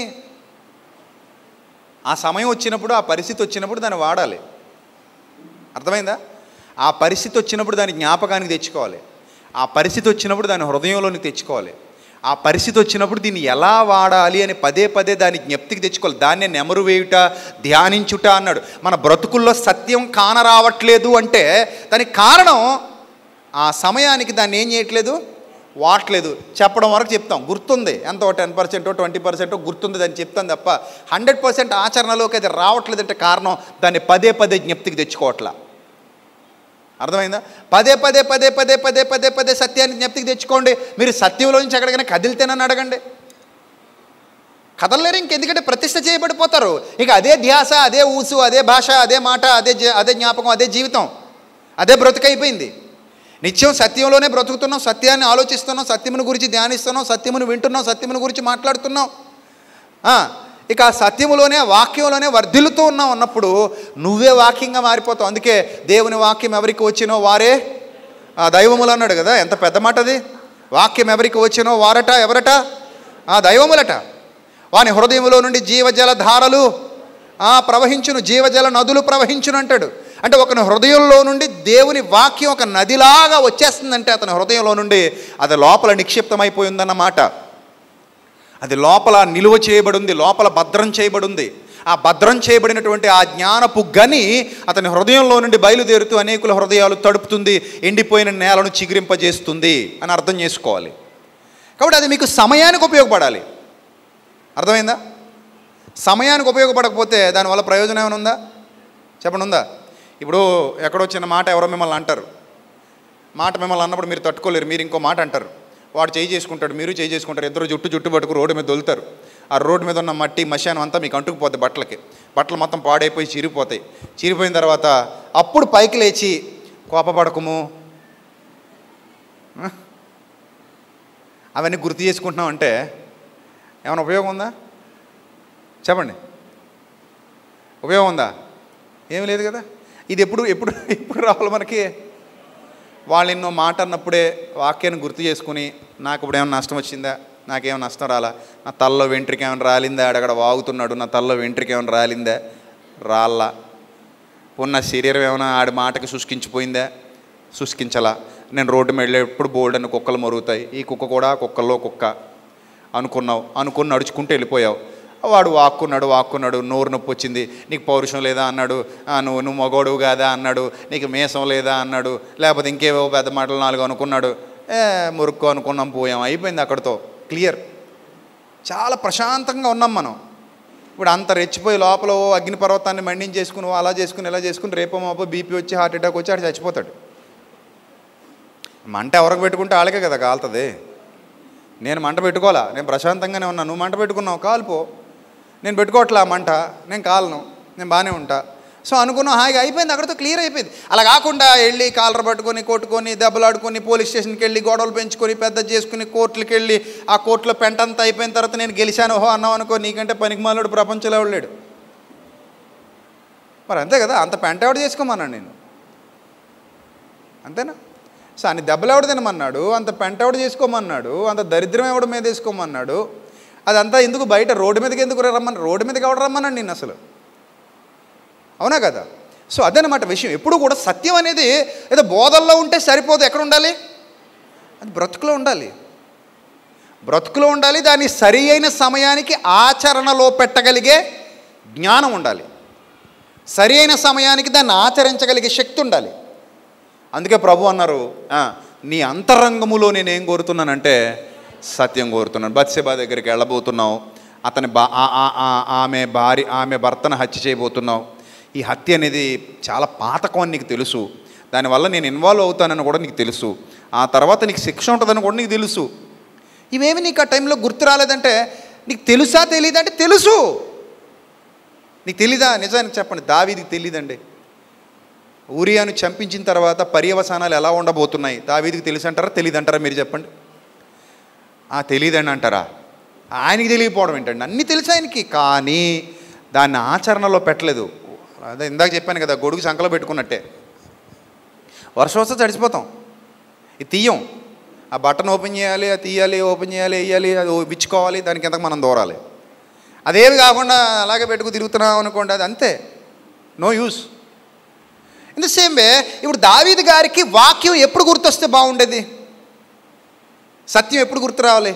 ఆ సమయం వచ్చినప్పుడు ఆ పరిస్థితి వచ్చినప్పుడు దాన్ని వాడాలి అర్థమైందా ఆ పరిస్థితి వచ్చినప్పుడు దాన్ని జ్ఞాపకానికి తెచ్చుకోవాలి ఆ పరిస్థితి వచ్చినప్పుడు దాన్ని హృదయంలోనికి తెచ్చుకోవాలి ఆ పరిస్థితి వచ్చినప్పుడు దీన్ని ఎలా వాడాలి అని పదే పదే దాన్ని జ్ఞప్తికి తెచ్చుకోవాలి దాన్నే నెమరు వేయుట ధ్యానించుట అన్నాడు మన బ్రతుకుల్లో సత్యం కానరావట్లేదు అంటే దానికి కారణం ఆ సమయానికి దాన్ని ఏం చేయట్లేదు వాడట్లేదు చెప్పడం వరకు చెప్తాం గుర్తుంది ఎంతో టెన్ పర్సెంటో ట్వంటీ పర్సెంటో గుర్తుంది దాన్ని చెప్తాం తప్ప హండ్రెడ్ పర్సెంట్ ఆచరణలోకి అది రావట్లేదంటే కారణం దాన్ని పదే పదే జ్ఞప్తికి తెచ్చుకోవట్లా అర్థమైందా పదే పదే పదే పదే పదే పదే పదే సత్యాన్ని జ్ఞప్తికి తెచ్చుకోండి మీరు సత్యంలో నుంచి ఎక్కడికైనా కదిలితేనని అడగండి కదలలేరు ఇంకెందుకంటే ప్రతిష్ట చేయబడిపోతారు ఇక అదే ధ్యాస అదే ఊసు అదే భాష అదే మాట అదే జీ- అదే జ్ఞాపకం అదే జీవితం అదే బ్రతుకైపోయింది నిత్యం సత్యంలోనే బ్రతుకుతున్నాం సత్యాన్ని ఆలోచిస్తున్నాం సత్యమును గురించి ధ్యానిస్తున్నాం సత్యమును వింటున్నాం సత్యమును గురించి మాట్లాడుతున్నాం ఆ, ఇక ఆ సత్యములోనే వాక్యంలోనే వర్ధిల్లుతూ ఉన్నాం అన్నప్పుడు నువ్వే వాక్యంగా మారిపోతావు అందుకే దేవుని వాక్యం ఎవరికి వచ్చినో వారే ఆ దైవములు అన్నాడు కదా ఎంత పెద్ద మాట అది వాక్యం ఎవరికి వచ్చినో వారట ఎవరట ఆ దైవములట వాని హృదయంలో నుండి జీవజల ధారలు ఆ ప్రవహించును జీవజల నదులు ప్రవహించును అంటాడు అంటే ఒకని హృదయంలో నుండి దేవుని వాక్యం ఒక నదిలాగా వచ్చేస్తుందంటే అతని హృదయంలో నుండి అది లోపల నిక్షిప్తమైపోయిందన్నమాట అది లోపల నిలువ చేయబడి ఉంది లోపల భద్రం చేయబడి ఉంది ఆ భద్రం చేయబడినటువంటి ఆ జ్ఞానపు గని అతని హృదయంలో నుండి బయలుదేరుతూ అనేకుల హృదయాలు తడుపుతుంది ఎండిపోయిన నేలను చిగురింపజేస్తుంది అని అర్థం చేసుకోవాలి కాబట్టి అది మీకు సమయానికి ఉపయోగపడాలి అర్థమైందా సమయానికి ఉపయోగపడకపోతే దానివల్ల ప్రయోజనం ఏమైనా ఉందా చెప్పండి ఉందా ఇప్పుడు ఎక్కడో చిన్న మాట ఎవరో మిమ్మల్ని అంటారు మాట మిమ్మల్ని అన్నప్పుడు మీరు తట్టుకోలేరు మీరు ఇంకో మాట అంటారు వాడు చేయి చేసుకుంటాడు మీరు చేయి చేసుకుంటారు ఇద్దరు జుట్టు జుట్టు పట్టుకు రోడ్డు మీద దొలుతారు ఆ రోడ్డు మీద ఉన్న మట్టి మశానం అంతా మీకు అంటుకుపోద్ది బట్టలకి బట్టలు మొత్తం పాడైపోయి చిరిగిపోతాయి చిరిగిపోయిన తర్వాత అప్పుడు పైకి లేచి కోపపడకము ఆ? అవన్నీ గుర్తు చేసుకుంటున్నాం అంటే ఏమైనా ఉపయోగం ఉందా చెప్పండి ఉపయోగం ఉందా ఏమీ లేదు కదా ఇది ఎప్పుడు ఎప్పుడు ఎప్పుడు రావాలి మనకి వాళ్ళు ఎన్నో మాట అన్నప్పుడే వాక్యాన్ని గుర్తు చేసుకుని నాకు ఇప్పుడు ఏమైనా నష్టం వచ్చిందా నాకేమైనా నష్టం రాలా నా తలలో వెంట్రిక ఏమైనా రాలిందా ఆడక్కడ వాగుతున్నాడు నా తలలో వెంట్రిక ఏమైనా రాలిందా రాల్లా పోనీ నా శరీరం ఏమైనా ఆడి మాటకి శుష్కించిపోయిందా శుష్కించలా నేను రోడ్డు మీద వెళ్ళేప్పుడు బోల్డ్ అని కుక్కలు మరుగుతాయి ఈ కుక్క కూడా కుక్కల్లో కుక్క అనుకున్నావు అనుకుని నడుచుకుంటూ వెళ్ళిపోయావు వాడు వాక్కున్నాడు వాక్కున్నాడు నోరు నొప్పి వచ్చింది నీకు పౌరుషం లేదా అన్నాడు "ఆ, నువ్వు నువ్వు మగోడు కాదా అన్నాడు నీకు మేసం లేదా అన్నాడు లేకపోతే ఇంకేవో పెద్ద మాటలు నాలుగు అనుకున్నాడు ఏ మురుక్కు అనుకున్నాం పోయాం అయిపోయింది అక్కడితో క్లియర్ చాలా ప్రశాంతంగా ఉన్నాం మనం ఇప్పుడు అంత రెచ్చిపోయి లోపల ఓ అగ్నిపర్వతాన్ని మండించేసుకుని ఓ అలా చేసుకుని ఇలా చేసుకుని రేపో మాపో బీపీ వచ్చి హార్ట్ అటాక్ వచ్చి ఆడు చచ్చిపోతాడు మంట ఎవరికి పెట్టుకుంటే వాళ్ళకే కదా కాలుతుంది నేను మంట పెట్టుకోవాలా నేను ప్రశాంతంగానే ఉన్నా నువ్వు మంట పెట్టుకున్నావు కాలిపో నేను పెట్టుకోవట్లే ఆ మంట నేను కాలను నేను బాగానే ఉంటా సో అనుకున్నాం హాయిగా అయిపోయింది అక్కడితో క్లియర్ అయిపోయింది అలా కాకుండా వెళ్ళి కాలర్ పట్టుకొని కొట్టుకొని దెబ్బలాడుకొని పోలీస్ స్టేషన్కి వెళ్ళి గొడవలు పెంచుకొని పెద్ద చేసుకుని కోర్టులకు వెళ్ళి ఆ కోర్టులో పెంటంతా అయిపోయిన తర్వాత నేను గెలిచాను ఓహో అన్నావు అనుకో నీకంటే పనికిమాలుడు ప్రపంచంలో ఎవడు మరి అంతే కదా అంత పెంట ఎవడు చేసుకోమన్నాను నేను అంతేనా సో అన్ని దెబ్బలు ఎవడు తినమన్నాడు అంత పెంట ఎవడు చేసుకోమన్నాడు అంత దరిద్రం ఎవడు మీద వేసుకోమన్నాడు అదంతా ఎందుకు బయట రోడ్డు మీదకి ఎందుకు రమ్మని రోడ్డు మీదకి ఎవడు రమ్మన్నాడు నేను అసలు అవునా కదా సో అదనమాట విషయం ఎప్పుడు కూడా సత్యం అనేది ఏదో బోధల్లో ఉంటే సరిపోదు ఎక్కడ ఉండాలి అది బ్రతుకులో ఉండాలి బ్రతుకులో ఉండాలి దాన్ని సరి అయిన సమయానికి ఆచరణలో పెట్టగలిగే జ్ఞానం ఉండాలి సరి అయిన సమయానికి దాన్ని ఆచరించగలిగే శక్తి ఉండాలి అందుకే ప్రభు అన్నారు "ఆ, నీ అంతరంగములో నేను ఏం కోరుతున్నానంటే సత్యం కోరుతున్నాను బత్సెబా దగ్గరికి వెళ్ళబోతున్నావు అతని బా ఆ- ఆ- ఆ- ఆమె భార్య ఆమె భర్తను హత్య చేయబోతున్నావు ఈ హత్య అనేది చాలా పాతకం అని నీకు తెలుసు దానివల్ల నేను ఇన్వాల్వ్ అవుతానని కూడా నీకు తెలుసు ఆ తర్వాత నీకు శిక్ష ఉంటుందని కూడా నీకు తెలుసు ఇవేమి నీకు ఆ టైంలో గుర్తు రాలేదంటే నీకు తెలుసా తెలియదంటే తెలుసు నీకు తెలీదా నిజానికి చెప్పండి దావీదికి తెలియదండి ఊరియాను చంపించిన తర్వాత పర్యవసానాలు ఎలా ఉండబోతున్నాయి దావీదికి తెలుసు అంటారా తెలియదు అంటారా మీరు చెప్పండి ఆ తెలియదండి అంటారా ఆయనకి తెలియకపోవడం ఏంటండి అన్నీ తెలుసు ఆయనకి కానీ దాన్ని ఆచరణలో పెట్టలేదు అదే ఇందాక చెప్పాను కదా గొడుగు సంకలో పెట్టుకున్నట్టే వర్షం వస్తే తడిసిపోతాం ఇది తీయం ఆ బటన్ ఓపెన్ చేయాలి అది తీయాలి ఓపెన్ చేయాలి వేయాలి అది ఓ- విచ్చుకోవాలి దానికి ఎంతకు మనం దూరాలి అదేమి కాకుండా అలాగే పెట్టుకు తిరుగుతున్నాం అనుకోండి అది అంతే no use in the same way ఇప్పుడు దావీద్ గారికి వాక్యం ఎప్పుడు గుర్తొస్తే బాగుండేది సత్యం ఎప్పుడు గుర్తు రావాలి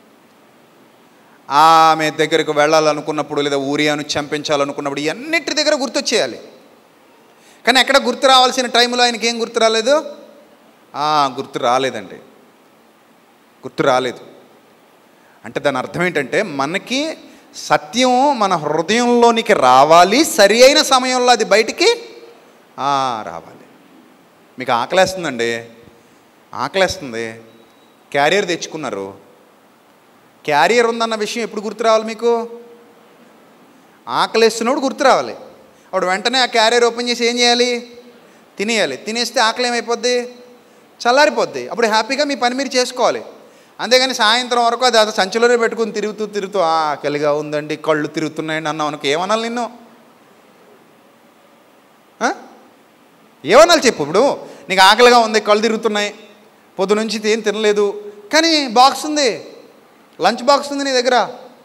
ఆమె దగ్గరకు వెళ్ళాలనుకున్నప్పుడు లేదా ఊరియాను చంపించాలనుకున్నప్పుడు ఇవన్నిటి దగ్గర గుర్తొచ్చేయాలి కానీ ఎక్కడ గుర్తు రావాల్సిన టైంలో ఆయనకి ఏం గుర్తు రాలేదు ఆ, గుర్తు రాలేదండి గుర్తు రాలేదు అంటే దాని అర్థం ఏంటంటే మనకి సత్యం మన హృదయంలోనికి రావాలి సరి అయిన సమయంలో అది బయటికి ఆ, రావాలి మీకు ఆకలేస్తుందండి ఆకలేస్తుంది క్యారియర్ తెచ్చుకున్నారు క్యారియర్ ఉందన్న విషయం ఎప్పుడు గుర్తు రావాలి మీకు ఆకలేస్తున్నప్పుడు గుర్తు రావాలి అప్పుడు వెంటనే ఆ క్యారియర్ ఓపెన్ చేసి ఏం చేయాలి తినేయాలి తినేస్తే ఆకలి ఏమైపోద్ది చల్లారిపోద్ది అప్పుడు హ్యాపీగా మీ పని మీరు చేసుకోవాలి అంతేగాని సాయంత్రం వరకు అది అది సంచిలోనే పెట్టుకుని తిరుగుతూ తిరుగుతూ ఆకలిగా ఉందండి కళ్ళు తిరుగుతున్నాయండి అన్నావు అనుకో ఏమనాలి నిన్ను ఆ? ఏమనాలి చెప్పు ఇప్పుడు నీకు ఆకలిగా ఉంది కళ్ళు తిరుగుతున్నాయి పొద్దు నుంచి ఏం తినలేదు కానీ బాక్స్ ఉంది లంచ్ బాక్స్ ఉంది నీ దగ్గర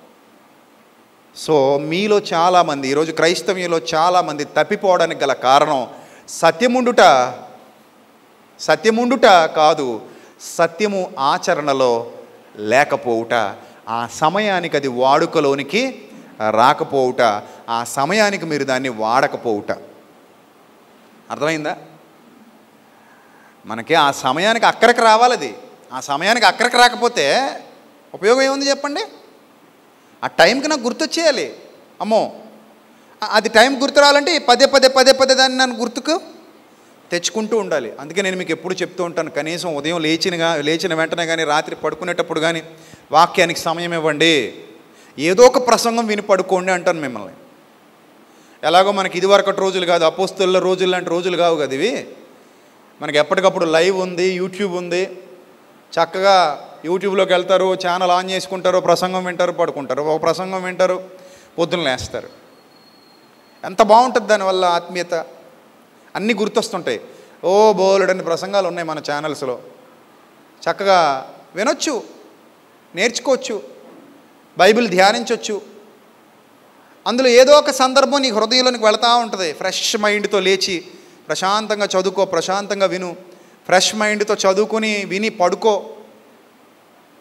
సో మీలో చాలామంది ఈరోజు క్రైస్తవ్యంలో చాలామంది తప్పిపోవడానికి గల కారణం సత్యముండుట సత్యముండుట కాదు సత్యము ఆచరణలో లేకపోవుట ఆ సమయానికి అది వాడుకలోనికి రాకపోవుట ఆ సమయానికి మీరు దాన్ని వాడకపోవుట అర్థమైందా మనకి ఆ సమయానికి అక్కడికి రావాలి అది ఆ సమయానికి అక్కడికి రాకపోతే ఉపయోగం ఏముంది చెప్పండి ఆ టైంకి నాకు గుర్తొచ్చేయాలి అమ్మో ఆ- అది టైం గుర్తు రావాలంటే ఈ పదే పదే పదే పదే దాన్ని నన్ను గుర్తుకు తెచ్చుకుంటూ ఉండాలి అందుకే నేను మీకు ఎప్పుడు చెప్తూ ఉంటాను కనీసం ఉదయం లేచినగా లేచిన వెంటనే కానీ రాత్రి పడుకునేటప్పుడు కానీ వాక్యానికి సమయం ఇవ్వండి ఏదో ఒక ప్రసంగం విని పడుకోండి అంటాను మిమ్మల్ని ఎలాగో మనకి ఇదివరకటి రోజులు కాదు అపోస్తుల రోజులు లాంటి రోజులు కావు కదా ఇవి మనకి ఎప్పటికప్పుడు లైవ్ ఉంది యూట్యూబ్ ఉంది చక్కగా యూట్యూబ్లోకి వెళ్తారు ఛానల్ ఆన్ చేసుకుంటారు ప్రసంగం వింటారు పడుకుంటారు ఒక ప్రసంగం వింటారు పొద్దున్న లేస్తారు ఎంత బాగుంటుంది దానివల్ల ఆత్మీయత అన్నీ గుర్తొస్తుంటాయి ఓ బోలెడన్ని ప్రసంగాలు ఉన్నాయి మన ఛానల్స్లో చక్కగా వినొచ్చు నేర్చుకోవచ్చు బైబిల్ ధ్యానించవచ్చు అందులో ఏదో ఒక సందర్భం నీ హృదయంలోనికి వెళతా ఉంటుంది ఫ్రెష్ మైండ్తో లేచి ప్రశాంతంగా చదువుకో ప్రశాంతంగా విను ఫ్రెష్ మైండ్తో చదువుకొని విని పడుకో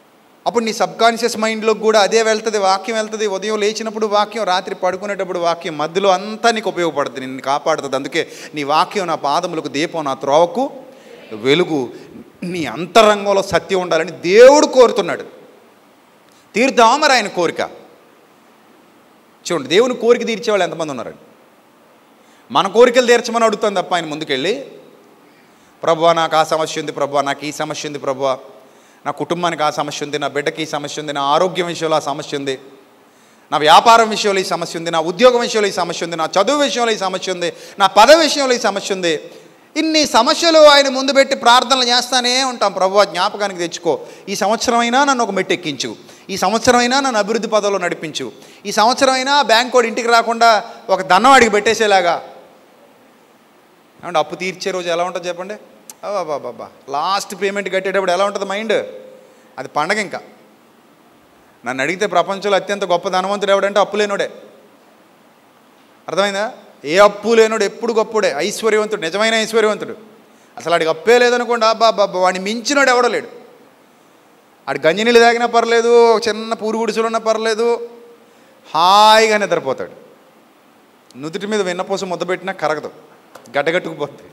అప్పుడు నీ సబ్కాన్షియస్ మైండ్లోకి కూడా అదే వెళ్తుంది వాక్యం వెళ్తుంది ఉదయం లేచినప్పుడు వాక్యం రాత్రి పడుకునేటప్పుడు వాక్యం మధ్యలో అంతా నీకు ఉపయోగపడుతుంది నిన్ను కాపాడుతుంది అందుకే నీ వాక్యం నా పాదములకు దీపం నా త్రోవకు వెలుగు నీ అంతరంగంలో సత్యం ఉండాలని దేవుడు కోరుతున్నాడు తీరుద్దామా మరి ఆయన కోరిక చూడండి దేవుని కోరిక తీర్చేవాళ్ళు ఎంతమంది ఉన్నారండి మన కోరికలు తీర్చమని అడుగుతాం తప్ప ఆయన ముందుకెళ్ళి ప్రభు నాకు ఆ సమస్య ఉంది ప్రభు నాకు ఈ సమస్య ఉంది ప్రభు నా కుటుంబానికి ఆ సమస్య ఉంది నా బిడ్డకి ఈ సమస్య ఉంది నా ఆరోగ్యం విషయంలో ఆ సమస్య ఉంది నా వ్యాపారం విషయంలో ఈ సమస్య ఉంది నా ఉద్యోగం విషయంలో ఈ సమస్య ఉంది నా చదువు విషయంలో ఈ సమస్య ఉంది నా పద విషయంలో ఈ సమస్య ఉంది ఇన్ని సమస్యలు ఆయన ముందు పెట్టి ప్రార్థనలు చేస్తానే ఉంటాం ప్రభు జ్ఞాపకానికి తెచ్చుకో ఈ సంవత్సరమైనా నన్ను ఒక మెట్టు ఎక్కించు ఈ సంవత్సరమైనా నన్ను అభివృద్ధి పదంలో నడిపించు ఈ సంవత్సరమైనా బ్యాంక్ కోడ్ ఇంటికి రాకుండా ఒక దండం అడిగి పెట్టేసేలాగా ఏమంటే అప్పు తీర్చే రోజు ఎలా ఉంటుంది చెప్పండి బాబా లాస్ట్ పేమెంట్ కట్టేటప్పుడు ఎలా ఉంటుంది మైండ్ అది పండగ ఇంకా నన్ను అడిగితే ప్రపంచంలో అత్యంత గొప్ప ధనవంతుడు ఎవడంటే అప్పు లేనుడే అర్థమైందా ఏ అప్పు లేనుడు ఎప్పుడు గొప్పుడే ఐశ్వర్యవంతుడు నిజమైన ఐశ్వర్యవంతుడు అసలు ఆడికి అప్పే లేదనుకోండి అబ్బా బాబా వాడిని మించినోడు ఎవడో లేడు ఆడు గంజినీళ్ళు తాగినా పర్లేదు ఒక చిన్న పూరు గుడిసెలు ఉన్నా పర్లేదు హాయిగా నిద్రపోతాడు నుదుటి మీద వెన్నపూస ముద్ద పెట్టినా కరగదు గడ్డగట్టుకుపోతుంది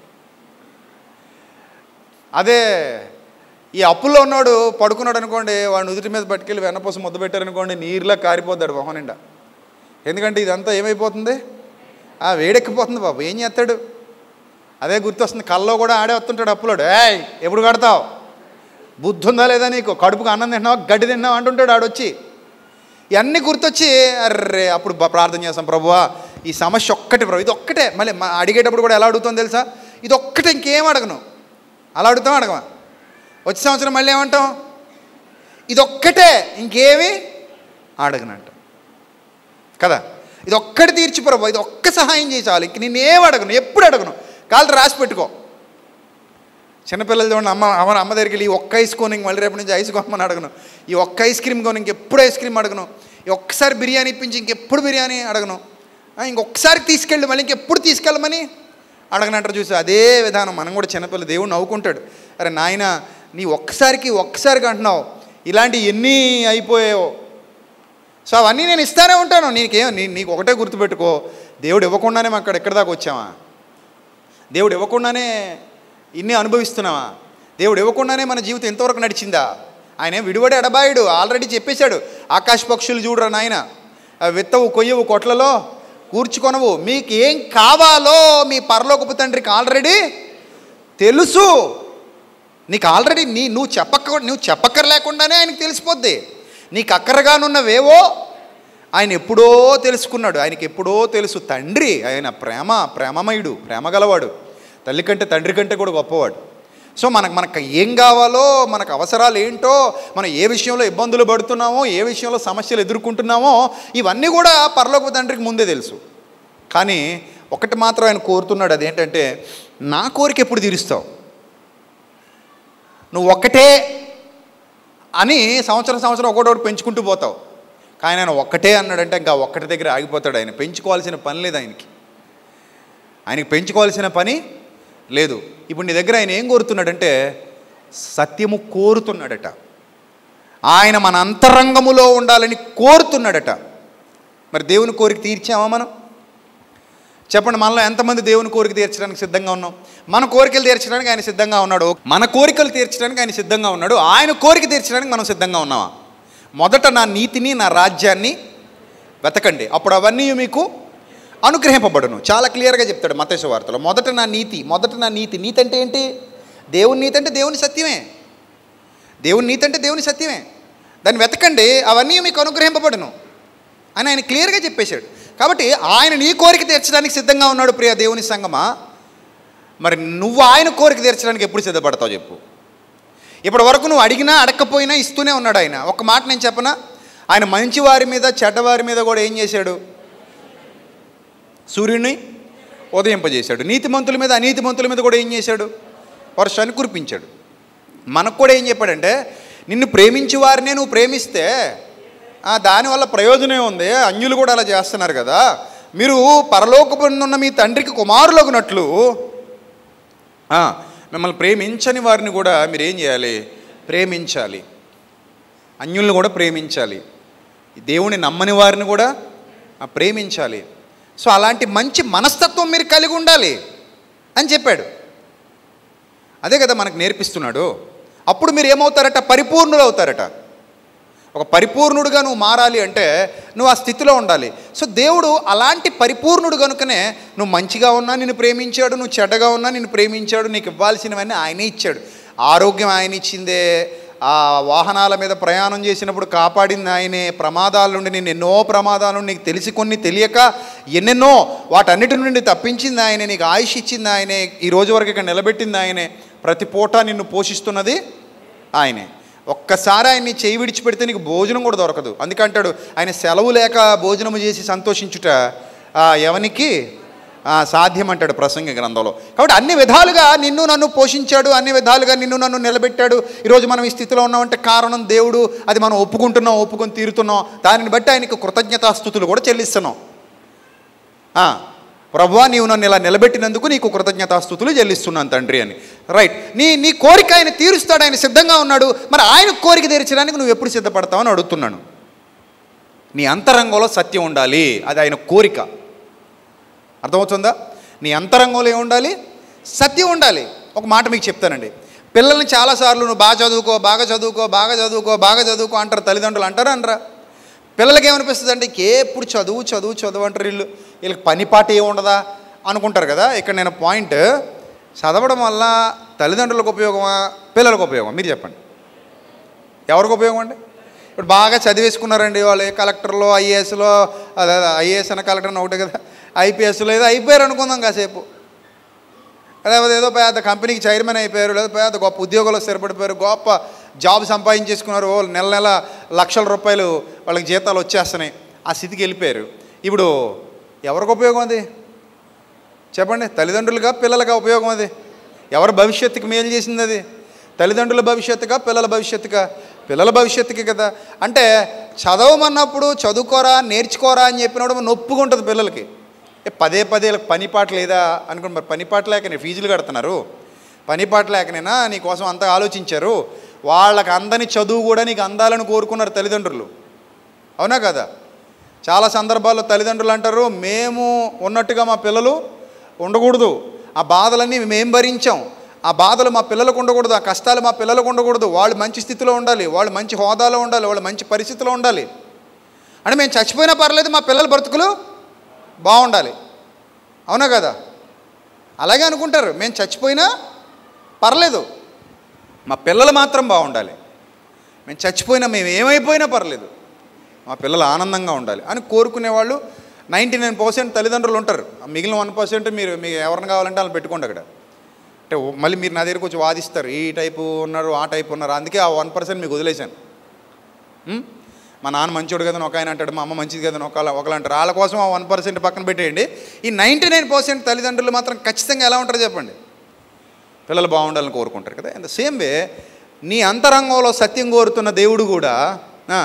అదే ఈ అప్పుల్లో ఉన్నాడు పడుకున్నాడు అనుకోండి వాడు నుదుటి మీద పట్టుకెళ్ళి వెన్నపూస ముద్ద పెట్టారనుకోండి నీరులా కారిపోతాడు మొహం నిండా ఎందుకంటే ఇదంతా ఏమైపోతుంది ఆ వేడెక్కిపోతుంది బాబు ఏం చేస్తాడు అదే గుర్తొస్తుంది కల్లో కూడా ఆడే వస్తుంటాడు అప్పులోడు ఏయ్ ఎప్పుడు కడతావు బుద్ధి ఉందా లేదా నీకు కడుపుకు అన్నం తిన్నావా గడ్డి తిన్నావా అంటుంటాడు ఆడొచ్చి ఇవన్నీ గుర్తొచ్చి అర్రే అప్పుడు బ- ప్రార్థన చేస్తాం ప్రభువా ఈ సమస్య ఒక్కటే ప్రభు ఇది ఒక్కటే మళ్ళీ మ- అడిగేటప్పుడు కూడా ఎలా అడుగుతాం తెలుసా ఇది ఒక్కటే ఇంకేం అడగను అలా అడుగుతాం అడగమా వచ్చే సంవత్సరం మళ్ళీ ఏమంటాం ఇది ఒక్కటే ఇంకేమి అడగనంటాం కదా ఇది ఒక్కటి తీర్చి ప్రభు ఇది ఒక్క సహాయం చేయి చాలు ఇంక నేనేం అడగను ఎప్పుడు అడగను కాళ్ళు రాసి పెట్టుకో చిన్నపిల్లలు చూడండి అమ్మ అమ్మ అమ్మ దగ్గరికి వెళ్ళి ఈ ఒక్క ఐస్ కొని ఇంక మళ్ళీ రేపు నుంచి ఐస్ కొనమని అడగను ఈ ఒక్క ఐస్ క్రీమ్ కొని ఇంకెప్పుడు ఐస్ క్రీమ్ అడగను ఈ ఒక్కసారి బిర్యానీ ఇప్పించి ఇంకెప్పుడు బిర్యానీ అడగను ఆ, ఇంకొకసారి తీసుకెళ్ళి మళ్ళీ ఇంకెప్పుడు తీసుకెళ్ళమని అడగనంటారు చూసి అదే విధానం మనం కూడా చిన్నపిల్ల దేవుడు నవ్వుకుంటాడు అరే నాయన నీ ఒక్కసారికి ఒక్కసారికి అంటున్నావు ఇలాంటి ఎన్ని అయిపోయాయో సో అవన్నీ నేను ఇస్తానే ఉంటాను నీకేం నీ నీకు ఒకటే గుర్తుపెట్టుకో దేవుడు ఇవ్వకుండానే మనం అక్కడ ఎక్కడి దాకా వచ్చామా దేవుడు ఇవ్వకుండానే ఇన్ని అనుభవిస్తున్నావా దేవుడు ఇవ్వకుండానే మన జీవితం ఎంతవరకు నడిచిందా ఆయన విడివడి ఎడబాయుడు ఆల్రెడీ చెప్పేశాడు ఆకాశ పక్షులు చూడరా నాయన అవి విత్తవు కొయ్యవు కొట్లలో కూర్చుకొనవు మీకు ఏం కావాలో మీ పరలోకపు తండ్రికి ఆల్రెడీ తెలుసు నీకు ఆల్రెడీ నీ నువ్వు చెప్పక నువ్వు చెప్పక్కర్ లేకుండానే ఆయనకు తెలిసిపోద్ది నీకు అక్కరగానున్నవేవో ఆయన ఎప్పుడో తెలుసుకున్నాడు ఆయనకి ఎప్పుడో తెలుసు తండ్రి ఆయన ప్రేమ ప్రేమమయుడు ప్రేమ గలవాడు తల్లి కంటే తండ్రి కంటే కూడా గొప్పవాడు సో మనకు మనకు ఏం కావాలో మనకు అవసరాలు ఏంటో మనం ఏ విషయంలో ఇబ్బందులు పడుతున్నామో ఏ విషయంలో సమస్యలు ఎదుర్కొంటున్నామో ఇవన్నీ కూడా పరలోక తండ్రికి ముందే తెలుసు కానీ ఒకటి మాత్రం ఆయన కోరుతున్నాడు అదేంటంటే నా కోరిక ఎప్పుడు తీరుస్తావు నువ్వు ఒక్కటే అని సంవత్సరం సంవత్సరం ఒకటోటి పెంచుకుంటూ పోతావు కానీ ఆయన ఒక్కటే అన్నాడంటే ఇంకా ఒక్కటి దగ్గర ఆగిపోతాడు ఆయన పెంచుకోవాల్సిన పని లేదు ఆయనకి ఆయనకి పెంచుకోవాల్సిన పని లేదు ఇప్పుడు నీ దగ్గర ఆయన ఏం కోరుతున్నాడంటే సత్యము కోరుతున్నాడట ఆయన మన అంతరంగములో ఉండాలని కోరుతున్నాడట మరి దేవుని కోరిక తీర్చామా మనం చెప్పండి మనలో ఎంతమంది దేవుని కోరిక తీర్చడానికి సిద్ధంగా ఉన్నాం మన కోరికలు తీర్చడానికి ఆయన సిద్ధంగా ఉన్నాడు మన కోరికలు తీర్చడానికి ఆయన సిద్ధంగా ఉన్నాడు ఆయన కోరిక తీర్చడానికి మనం సిద్ధంగా ఉన్నామా మొదట నా నీతిని నా రాజ్యాన్ని వెతకండి అప్పుడు అవన్నీ మీకు అనుగ్రహింపబడును చాలా క్లియర్గా చెప్తాడు మతేశ్వ వార్తలో మొదట నా నీతి మొదట నా నీతి నీతి అంటే ఏంటి దేవుని నీతి అంటే దేవుని సత్యమే దేవుని నీతి అంటే దేవుని సత్యమే దాన్ని వెతకండి అవన్నీ మీకు అనుగ్రహింపబడును అని ఆయన క్లియర్గా చెప్పేశాడు కాబట్టి ఆయన నీ కోరిక తీర్చడానికి సిద్ధంగా ఉన్నాడు ప్రియ దేవుని సంగమా మరి నువ్వు ఆయన కోరిక తీర్చడానికి ఎప్పుడు సిద్ధపడతావు చెప్పు ఇప్పటి వరకు నువ్వు అడిగినా అడగకపోయినా ఇస్తూనే ఉన్నాడు ఆయన ఒక మాట నేను చెప్పనా ఆయన మంచి వారి మీద చెడ్డవారి మీద కూడా ఏం చేశాడు సూర్యుడిని ఉదయింపజేశాడు నీతిమంతుల మీద అనీతిమంతుల మీద కూడా ఏం చేశాడు వర్షాన్ని కురిపించాడు మనకు కూడా ఏం చెప్పాడంటే నిన్ను ప్రేమించి వారినే నువ్వు ప్రేమిస్తే ఆ, దానివల్ల ప్రయోజనం ఉంది అన్యులు కూడా అలా చేస్తున్నారు కదా మీరు పరలోకపున్న మీ తండ్రికి కుమారులగునట్లు ఆ, మిమ్మల్ని ప్రేమించని వారిని కూడా మీరు ఏం చేయాలి ప్రేమించాలి అన్యుల్ని కూడా ప్రేమించాలి దేవుని నమ్మని వారిని కూడా ఆ, ప్రేమించాలి సో అలాంటి మంచి మనస్తత్వం మీరు కలిగి ఉండాలి అని చెప్పాడు అదే కదా మనకు నేర్పిస్తున్నాడు అప్పుడు మీరు ఏమవుతారట పరిపూర్ణులు అవుతారట ఒక పరిపూర్ణుడుగా నువ్వు మారాలి అంటే నువ్వు ఆ స్థితిలో ఉండాలి సో దేవుడు అలాంటి పరిపూర్ణుడు కనుకనే నువ్వు మంచిగా ఉన్నా నిన్ను ప్రేమించాడు నువ్వు చెడ్డగా ఉన్నా నిన్ను ప్రేమించాడు నీకు ఇవ్వాల్సినవన్నీ ఆయనే ఇచ్చాడు ఆరోగ్యం ఆయన ఇచ్చిందే ఆ వాహనాల మీద ప్రయాణం చేసినప్పుడు కాపాడింది ఆయనే ప్రమాదాల నుండి నేను ఎన్నో ప్రమాదాల నుండి నీకు తెలిసి కొన్ని తెలియక ఎన్నెన్నో వాటన్నిటి నుండి తప్పించింది ఆయనే నీకు ఆయుష్ ఇచ్చింది ఆయనే ఈ రోజు వరకు ఇక్కడ నిలబెట్టింది ఆయనే ప్రతి పూట నిన్ను పోషిస్తున్నది ఆయనే ఒక్కసారి ఆయన్ని చేయి విడిచిపెడితే నీకు భోజనం కూడా దొరకదు అందుకంటాడు ఆయన సెలవు లేక భోజనము చేసి సంతోషించుట ఆ, ఎవనికి ఆ, సాధ్యం అంటాడు ప్రసంగ గ్రంథంలో కాబట్టి అన్ని విధాలుగా నిన్ను నన్ను పోషించాడు అన్ని విధాలుగా నిన్ను నన్ను నిలబెట్టాడు ఈరోజు మనం ఈ స్థితిలో ఉన్నామంటే కారణం దేవుడు అది మనం ఒప్పుకుంటున్నాం ఒప్పుకొని తీరుతున్నాం దానిని బట్టి ఆయనకు కృతజ్ఞతాస్థుతులు కూడా చెల్లిస్తున్నాం ఆ, ప్రభువా నీవు నన్ను ఇలా నిలబెట్టినందుకు నీకు కృతజ్ఞతాస్థుతులు చెల్లిస్తున్నాను తండ్రి అని రైట్ నీ నీ కోరిక ఆయన తీరుస్తాడు ఆయన సిద్ధంగా ఉన్నాడు మరి ఆయన కోరిక తీర్చడానికి నువ్వు ఎప్పుడు సిద్ధపడతావు అని అడుగుతున్నాను నీ అంతరంగంలో సత్యం ఉండాలి అది ఆయన కోరిక అర్థమవుతుందా నీ అంతరంగంలో ఏమి ఉండాలి సత్యం ఉండాలి ఒక మాట మీకు చెప్తానండి పిల్లల్ని చాలాసార్లు నువ్వు బాగా చదువుకో బాగా చదువుకో బాగా చదువుకో బాగా చదువుకో అంటారు తల్లిదండ్రులు అంటారా అనరా పిల్లలకి ఏమనిపిస్తుంది అంటే ఎప్పుడు చదువు చదువు చదువు అంటారు వీళ్ళు వీళ్ళకి పని పాట ఏమి ఉండదా అనుకుంటారు కదా ఇక్కడ నేను పాయింట్ చదవడం వల్ల తల్లిదండ్రులకు ఉపయోగమా పిల్లలకు ఉపయోగమా మీరు చెప్పండి ఎవరికి ఉపయోగం అండి ఇప్పుడు బాగా చదివేసుకున్నారండి వాళ్ళు ఏ కలెక్టర్లో ఐఏఎస్లో అదే ఐఏఎస్ అన్న కలెక్టర్ అని ఒకటే కదా ఐపీఎస్లో ఏదో అయిపోయారు అనుకుందాం కాసేపు లేకపోతే ఏదో పెద్ద కంపెనీకి చైర్మన్ అయిపోయారు లేదా పెద్ద గొప్ప ఉద్యోగంలో స్థిరపడిపోయారు గొప్ప జాబ్ సంపాదించేసుకున్నారు ఓ నెల నెల లక్షల రూపాయలు వాళ్ళకి జీతాలు వచ్చేస్తున్నాయి ఆ స్థితికి వెళ్ళిపోయారు ఇప్పుడు ఎవరికి ఉపయోగం అది చెప్పండి తల్లిదండ్రులుగా పిల్లలుగా ఉపయోగం అది ఎవరి భవిష్యత్తుకి మేలు చేసింది అది తల్లిదండ్రుల భవిష్యత్తుగా పిల్లల భవిష్యత్తుగా పిల్లల భవిష్యత్తుకి కదా అంటే చదవమన్నప్పుడు చదువుకోరా నేర్చుకోరా అని చెప్పినప్పుడు నొప్పుగా ఉంటుంది పిల్లలకి ఏ పదే పదే వీళ్ళకి పని పాట లేదా అనుకుని మరి పని పాట లేక నేను ఫీజులు కడుతున్నారు పని పాట లేకనేనా నీకోసం అంతా ఆలోచించారు వాళ్ళకి అందని చదువు కూడా నీకు అందాలని కోరుకున్నారు తల్లిదండ్రులు అవునా కదా చాలా సందర్భాల్లో తల్లిదండ్రులు అంటారు మేము ఉన్నట్టుగా మా పిల్లలు ఉండకూడదు ఆ బాధలన్నీ మేము భరించాం ఆ బాధలు మా పిల్లలకు ఉండకూడదు ఆ కష్టాలు మా పిల్లలకు ఉండకూడదు వాళ్ళు మంచి స్థితిలో ఉండాలి వాళ్ళు మంచి హోదాలో ఉండాలి వాళ్ళు మంచి పరిస్థితిలో ఉండాలి అంటే మేము చచ్చిపోయినా పర్లేదు మా పిల్లల బ్రతుకులు బాగుండాలి అవునా కదా అలాగే అనుకుంటారు మేము చచ్చిపోయినా పర్లేదు మా పిల్లలు మాత్రం బాగుండాలి మేము చచ్చిపోయినా మేము ఏమైపోయినా పర్లేదు మా పిల్లలు ఆనందంగా ఉండాలి అని కోరుకునే వాళ్ళు నైంటీ నైన్ పర్సెంట్ తల్లిదండ్రులు ఉంటారు ఆ మిగిలిన వన్ పర్సెంట్ మీరు మీకు ఎవరిని కావాలంటే వాళ్ళు పెట్టుకోండి అక్కడ అంటే ఓ- మళ్ళీ మీరు నా దగ్గరకు వచ్చి వాదిస్తారు ఈ టైపు ఉన్నారు ఆ టైపు ఉన్నారు అందుకే ఆ వన్ పర్సెంట్ మీకు వదిలేశాను ఉం? మా నాన్న మంచోడు కదా ఒక ఆయన అంటాడు మా అమ్మ మంచిది కదా ఒకళ్ళ ఒకళ్ళు అంటారు వాళ్ళ కోసం ఆ వన్ పర్సెంట్ పక్కన పెట్టేయండి ఈ నైంటీ నైన్ పర్సెంట్ తల్లిదండ్రులు మాత్రం ఖచ్చితంగా ఎలా ఉంటారో చెప్పండి పిల్లలు బాగుండాలని కోరుకుంటారు కదా అండ్ సేమ్ వే నీ అంతరంగంలో సత్యం కోరుతున్న దేవుడు కూడా ఆ,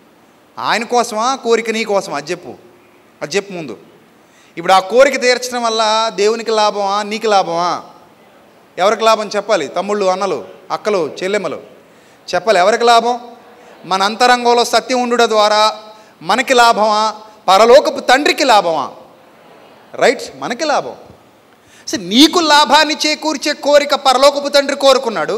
ఆయన కోసమా కోరిక నీ కోసమా అది చెప్పు అది చెప్పు ముందు ఇప్పుడు ఆ కోరిక తీర్చడం వల్ల దేవునికి లాభమా నీకు లాభమా ఎవరికి లాభం చెప్పాలి తమ్ముళ్ళు అన్నలు అక్కలు చెల్లెమ్మలు చెప్పాలి ఎవరికి లాభం మన అంతరంగంలో సత్యం ఉండుట ద్వారా మనకి లాభమా పరలోకపు తండ్రికి లాభమా రైట్ మనకి లాభం సో నీకు లాభాన్ని చేకూర్చే కోరిక పరలోకపు తండ్రి కోరుకున్నాడు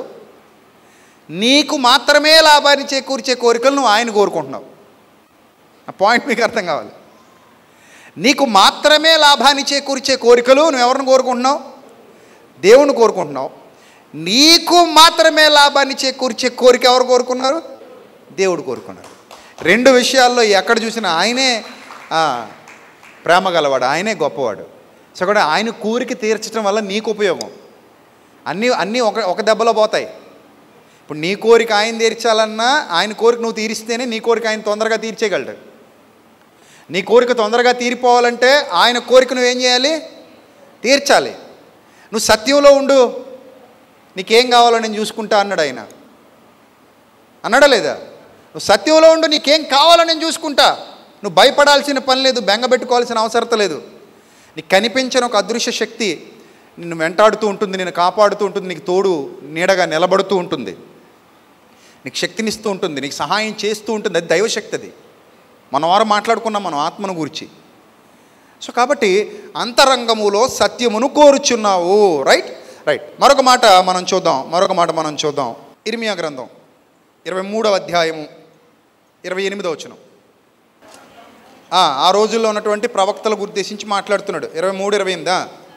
నీకు మాత్రమే లాభాన్ని చేకూర్చే కోరికలు నువ్వు ఆయన కోరుకుంటున్నావు ఆ పాయింట్ మీకు అర్థం కావాలి నీకు మాత్రమే లాభాన్ని చేకూర్చే కోరికలు నువ్వు ఎవరిని కోరుకుంటున్నావు దేవుని కోరుకుంటున్నావు నీకు మాత్రమే లాభాన్ని చేకూర్చే కోరిక ఎవరు కోరుకున్నారు దేవుడు కోరుకున్నారు రెండు విషయాల్లో ఎక్కడ చూసినా ఆయనే ఆ, ప్రేమ గలవాడు ఆయనే గొప్పవాడు సో కూడా ఆయన కోరిక తీర్చడం వల్ల నీకు ఉపయోగం అన్నీ అన్నీ ఒక ఒక దెబ్బలో పోతాయి ఇప్పుడు నీ కోరిక ఆయన తీర్చాలన్నా ఆయన కోరిక నువ్వు తీరిస్తేనే నీ కోరిక ఆయన తొందరగా తీర్చేయగలడు నీ కోరిక తొందరగా తీరిపోవాలంటే ఆయన కోరిక నువ్వేం చేయాలి తీర్చాలి నువ్వు సత్యంలో ఉండు నీకేం కావాలో నేను చూసుకుంటా అన్నాడు ఆయన అన్నాడా లేదా నువ్వు సత్యంలో ఉండు నీకేం కావాలో నేను చూసుకుంటా నువ్వు భయపడాల్సిన పని లేదు బెంగబెట్టుకోవాల్సిన అవసరం లేదు నీకు కనిపించిన ఒక అదృశ్య శక్తి నిన్ను వెంటాడుతూ ఉంటుంది నిన్ను కాపాడుతూ ఉంటుంది నీకు తోడు నీడగా నిలబడుతూ ఉంటుంది నీకు శక్తినిస్తూ ఉంటుంది నీకు సహాయం చేస్తూ ఉంటుంది అది దైవశక్తి అది మన వారు మాట్లాడుకున్నాం మనం ఆత్మను గురించి సో కాబట్టి అంతరంగములో సత్యమును కోరుచున్నావు రైట్ రైట్ మరొక మాట మనం చూద్దాం మరొక మాట మనం చూద్దాం ఇర్మియా గ్రంథం ఇరవై మూడవ అధ్యాయము ఇరవై ఎనిమిదవ వచనం ఆ, ఆ రోజుల్లో ఉన్నటువంటి ప్రవక్తల ఉద్దేశించి మాట్లాడుతున్నాడు ఇరవై మూడు ఇరవై ఎనిమిదా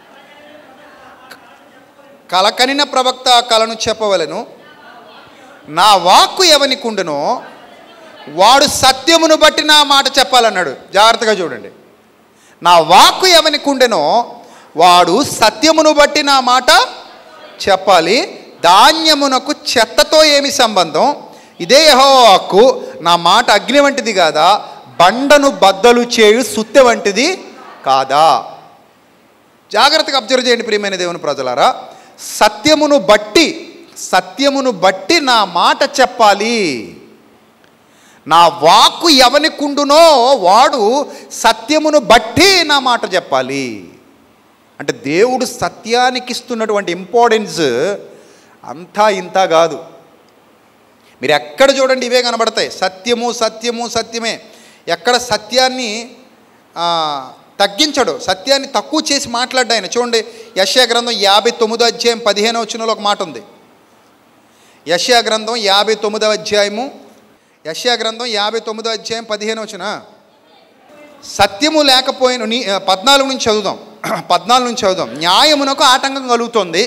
కలకనిన ప్రవక్త ఆ కలను చెప్పవలను నా వాక్కు ఎవనికుండునో వాడు సత్యమును బట్టి నా మాట చెప్పాలన్నాడు జాగ్రత్తగా చూడండి నా వాక్కు ఎవనికుండెనో వాడు సత్యమును బట్టి నా మాట చెప్పాలి ధాన్యమునకు చెత్తతో ఏమి సంబంధం ఇదే యహో వాక్కు నా మాట అగ్ని వంటిది కాదా బండను బద్దలు చేయు సుత్తె వంటిది కాదా జాగ్రత్తగా అబ్జర్వ్ చేయండి ప్రియమైన దేవుని ప్రజలారా సత్యమును బట్టి సత్యమును బట్టి నా మాట చెప్పాలి నా వాక్కు ఎవనికుండునో వాడు సత్యమును బట్టి నా మాట చెప్పాలి అంటే దేవుడు సత్యానికి ఇస్తున్నటువంటి ఇంపార్టెన్స్ అంతా ఇంత కాదు మీరు ఎక్కడ చూడండి ఇవే కనబడతాయి సత్యము సత్యము సత్యమే ఎక్కడ సత్యాన్ని ఆ, తగ్గించడు సత్యాన్ని తక్కువ చేసి మాట్లాడ్డా ఆయన చూడండి యశ్యా గ్రంథం యాభై తొమ్మిదో అధ్యాయం పదిహేనో వచ్చినలో ఒక మాట ఉంది యశ్యా గ్రంథం యాభై తొమ్మిదవ అధ్యాయము యశ్యా గ్రంథం యాభై తొమ్మిదో అధ్యాయం పదిహేను వచ్చిన సత్యము లేకపోయిన నీ పద్నాలుగు నుంచి చదువుదాం పద్నాలుగు నుంచి చదువుదాం న్యాయమునకు ఆటంకం కలుగుతుంది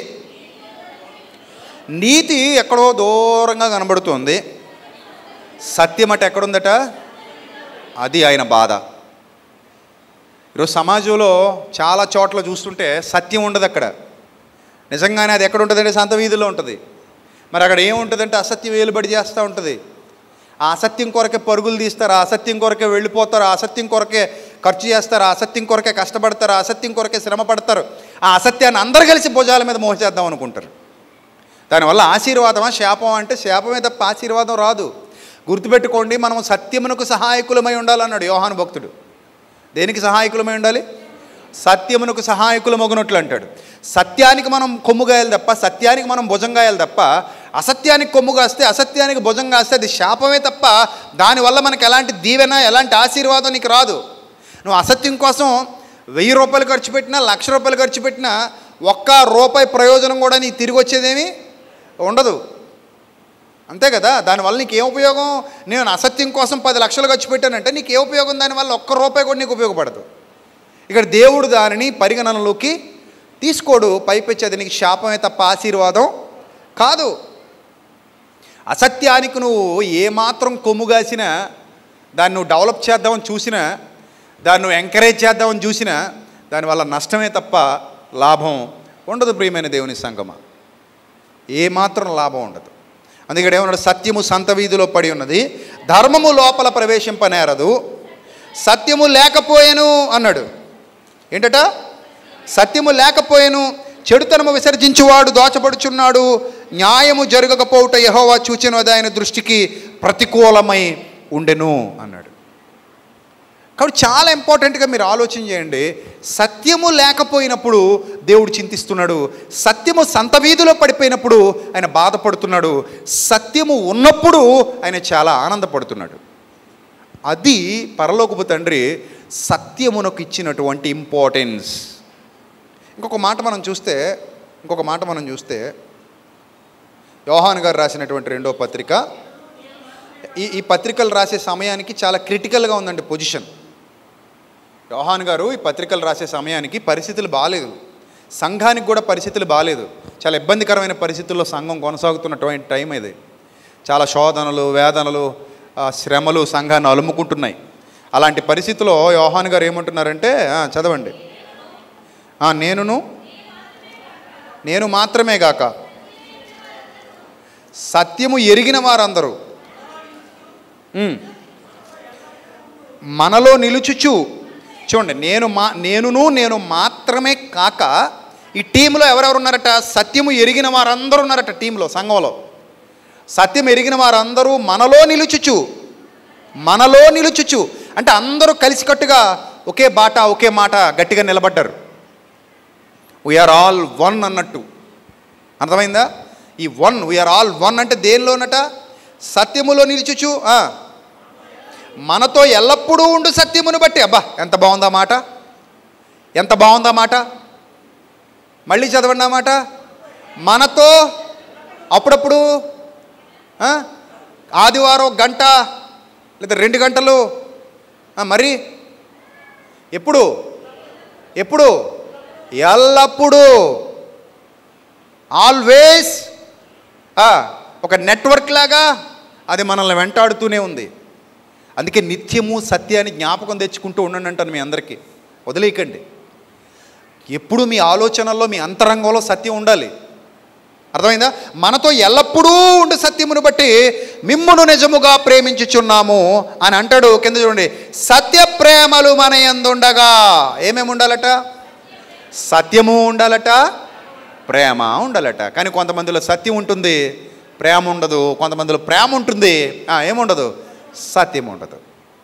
నీతి ఎక్కడో దూరంగా కనబడుతుంది సత్యం అట ఎక్కడుందట అది ఆయన బాధ ఈరోజు సమాజంలో చాలా చోట్ల చూస్తుంటే సత్యం ఉండదు అక్కడ నిజంగానే అది ఎక్కడ ఉంటుందంటే సంత వీధిలో ఉంటుంది మరి అక్కడ ఏముంటుందంటే అసత్యం వేలుబడి చేస్తూ ఉంటుంది ఆ అసత్యం కొరకే పరుగులు తీస్తారు ఆ అసత్యం కొరకే వెళ్ళిపోతారు ఆ అసత్యం కొరకే ఖర్చు చేస్తారు ఆ అసత్యం కొరకే కష్టపడతారు ఆ అసత్యం కొరకే శ్రమ పడతారు ఆ అసత్యాన్ని అందరు కలిసి భుజాల మీద మోసేద్దాం అనుకుంటారు దానివల్ల ఆశీర్వాదమా శాపం అంటే శాపమే తప్ప ఆశీర్వాదం రాదు గుర్తుపెట్టుకోండి మనం సత్యమునకు సహాయకులమై ఉండాలన్నాడు యోహాను భక్తుడు దేనికి సహాయకులమై ఉండాలి సత్యమునకు సహాయకులు మగునట్లు అంటాడు సత్యానికి మనం కొమ్ముగాయాలి తప్ప సత్యానికి మనం భుజంగాయాలి తప్ప అసత్యానికి కొమ్ము కాస్తే అసత్యానికి భుజం కాస్తే అది శాపమే తప్ప దానివల్ల మనకు ఎలాంటి దీవెన ఎలాంటి ఆశీర్వాదం నీకు రాదు నువ్వు అసత్యం కోసం వెయ్యి రూపాయలు ఖర్చు పెట్టినా లక్ష రూపాయలు ఖర్చు పెట్టినా ఒక్క రూపాయి ప్రయోజనం కూడా నీకు తిరిగి వచ్చేదేమి ఉండదు అంతే కదా దానివల్ల నీకు ఏం ఉపయోగం నేను అసత్యం కోసం పది లక్షలు ఖర్చు పెట్టానంటే నీకు ఏ ఉపయోగం దానివల్ల ఒక్క రూపాయి కూడా నీకు ఉపయోగపడదు ఇక్కడ దేవుడు దానిని పరిగణనలోకి తీసుకోడు పైపెచ్చి అది నీకు శాపమే తప్ప ఆశీర్వాదం కాదు అసత్యానికి నువ్వు ఏమాత్రం కొమ్ముగాసినా దాన్ని నువ్వు డెవలప్ చేద్దామని చూసినా దాన్ని నువ్వు ఎంకరేజ్ చేద్దామని చూసినా దానివల్ల నష్టమే తప్ప లాభం ఉండదు ప్రియమైన దేవుని సంగమ ఏమాత్రం లాభం ఉండదు అందుకే ఏమన్నాడు సత్యము సంత వీధిలో పడి ఉన్నది ధర్మము లోపల ప్రవేశింపనేరదు సత్యము లేకపోయేను అన్నాడు ఏంటట సత్యము లేకపోయేను చెడుతనము విసర్జించువాడు దోచబడుచున్నాడు న్యాయము జరగకపోవుట యహోవా చూచెను అది ఆయన దృష్టికి ప్రతికూలమై ఉండెను అన్నాడు కాబట్టి చాలా ఇంపార్టెంట్గా మీరు ఆలోచన చేయండి సత్యము లేకపోయినప్పుడు దేవుడు చింతిస్తున్నాడు సత్యము సంత వీధిలో పడిపోయినప్పుడు ఆయన బాధపడుతున్నాడు సత్యము ఉన్నప్పుడు ఆయన చాలా ఆనందపడుతున్నాడు అది పరలోకపు తండ్రి సత్యమునకు ఇచ్చినటువంటి ఇంపార్టెన్స్ ఇంకొక మాట మనం చూస్తే ఇంకొక మాట మనం చూస్తే యోహాన్ గారు రాసినటువంటి రెండో పత్రిక ఈ ఈ పత్రికలు రాసే సమయానికి చాలా క్రిటికల్గా ఉందండి పొజిషన్ యోహాన్ గారు ఈ పత్రికలు రాసే సమయానికి పరిస్థితులు బాగాలేదు సంఘానికి కూడా పరిస్థితులు బాగాలేదు చాలా ఇబ్బందికరమైన పరిస్థితుల్లో సంఘం కొనసాగుతున్నటువంటి టైం ఇది చాలా శోధనలు వేదనలు ఆ, శ్రమలు సంఘాన్ని అలుముకుంటున్నాయి అలాంటి పరిస్థితిలో యోహాన్ గారు ఏమంటున్నారంటే ఆ, చదవండి ఆ, నేనును నేను మాత్రమే గాక సత్యము ఎరిగిన వారందరూ ఉమ్. మనలో నిలుచుచు చూడండి నేను మా నేనును నేను మాత్రమే కాక ఈ టీంలో ఎవరెవరు ఉన్నారట సత్యము ఎరిగిన వారందరూ ఉన్నారట టీంలో సంఘంలో సత్యం ఎరిగిన వారందరూ మనలో నిలుచుచు మనలో నిలుచుచు అంటే అందరూ కలిసికట్టుగా ఒకే బాట ఒకే మాట గట్టిగా నిలబడ్డారు వీఆర్ ఆల్ వన్ అన్నట్టు అర్థమైందా ఈ వన్ వీఆర్ ఆల్ వన్ అంటే దేనిలోనట సత్యములో నిలుచుచు ఆ, మనతో ఎల్లప్పుడూ ఉండు సత్యమును బట్టి అబ్బా ఎంత బాగుందా మాట ఎంత బాగుందా మాట మళ్ళీ చదవండి ఆ మాట మనతో అప్పుడప్పుడు ఆ, ఆదివారం ఒక గంట లేదా రెండు గంటలు ఆ, మరి ఎప్పుడు ఎప్పుడు ఎల్లప్పుడూ ఆల్వేస్ ఒక నెట్వర్క్ లాగా అది మనల్ని వెంటాడుతూనే ఉంది అందుకే నిత్యము సత్యాన్ని జ్ఞాపకం తెచ్చుకుంటూ ఉండండి అంటాను మీ అందరికీ వదిలేయకండి ఎప్పుడు మీ ఆలోచనల్లో మీ అంతరంగంలో సత్యం ఉండాలి అర్థమైందా మనతో ఎల్లప్పుడూ ఉండు సత్యమును బట్టి మిమ్మును నిజముగా ప్రేమించుచున్నాము అని అంటాడు కింద చూడండి సత్య ప్రేమలు మన ఎందుండగా ఏమేమి ఉండాలట సత్యము ఉండాలట ప్రేమ ఉండాలట కానీ కొంతమందిలో సత్యం ఉంటుంది ప్రేమ ఉండదు కొంతమందిలో ప్రేమ ఉంటుంది ఆ, ఏముండదు సత్యం ఉండదు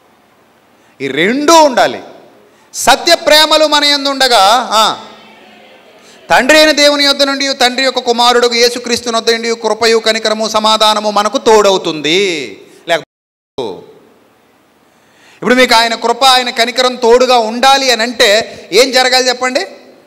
ఈ రెండూ ఉండాలి సత్య ప్రేమలు మన యందు ఉండగా ఆ, తండ్రి అయిన దేవుని యొద్ద నుండి తండ్రి యొక్క కుమారుడు యేసుక్రీస్తు వద్ద నుండి కృపయు కనికరము సమాధానము మనకు తోడవుతుంది లేకపోతే ఇప్పుడు మీకు ఆయన కృప ఆయన కనికరం తోడుగా ఉండాలి అని అంటే ఏం జరగాలి చెప్పండి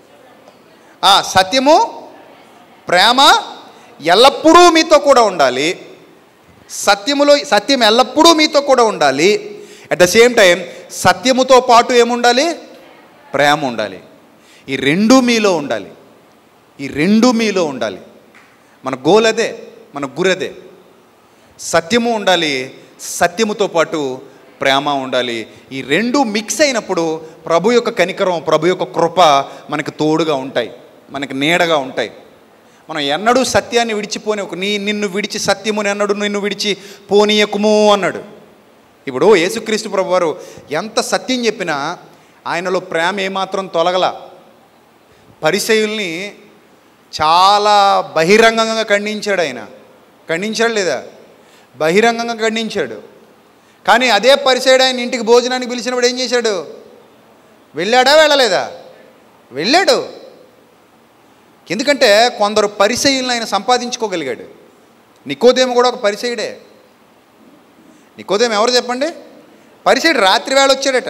ఆ, సత్యము ప్రేమ ఎల్లప్పుడూ మీతో కూడా ఉండాలి సత్యములో సత్యం ఎల్లప్పుడూ మీతో కూడా ఉండాలి అట్ ద సేమ్ టైం సత్యముతో పాటు ఏముండాలి ప్రేమ ఉండాలి ఈ రెండు మీలో ఉండాలి ఈ రెండు మీలో ఉండాలి మన గోల్ అదే మన గురి అదే సత్యము ఉండాలి సత్యముతో పాటు ప్రేమ ఉండాలి ఈ రెండు మిక్స్ అయినప్పుడు ప్రభు యొక్క కనికరం ప్రభు యొక్క కృప మనకి తోడుగా ఉంటాయి మనకి నీడగా ఉంటాయి మనం ఎన్నడూ సత్యాన్ని విడిచిపోని ఒక నీ నిన్ను విడిచి సత్యముని ఎన్నడు నిన్ను విడిచి పోనీయకుము అన్నాడు ఇప్పుడు యేసుక్రీస్తు ప్రభు వారు ఎంత సత్యం చెప్పినా ఆయనలో ప్రేమ ఏమాత్రం తొలగల పరిచయుల్ని చాలా బహిరంగంగా ఖండించాడు ఆయన ఖండించాడు లేదా బహిరంగంగా ఖండించాడు కానీ అదే పరిచయుడు ఆయన ఇంటికి భోజనానికి పిలిచినప్పుడు ఏం చేశాడు వెళ్ళాడా వెళ్ళలేదా వెళ్ళాడు ఎందుకంటే కొందరు పరిచయులను ఆయన సంపాదించుకోగలిగాడు నికోదేము కూడా ఒక పరిచయుడే నికోదేము ఎవరు చెప్పండి పరిచయుడు రాత్రి వేళ వచ్చాడట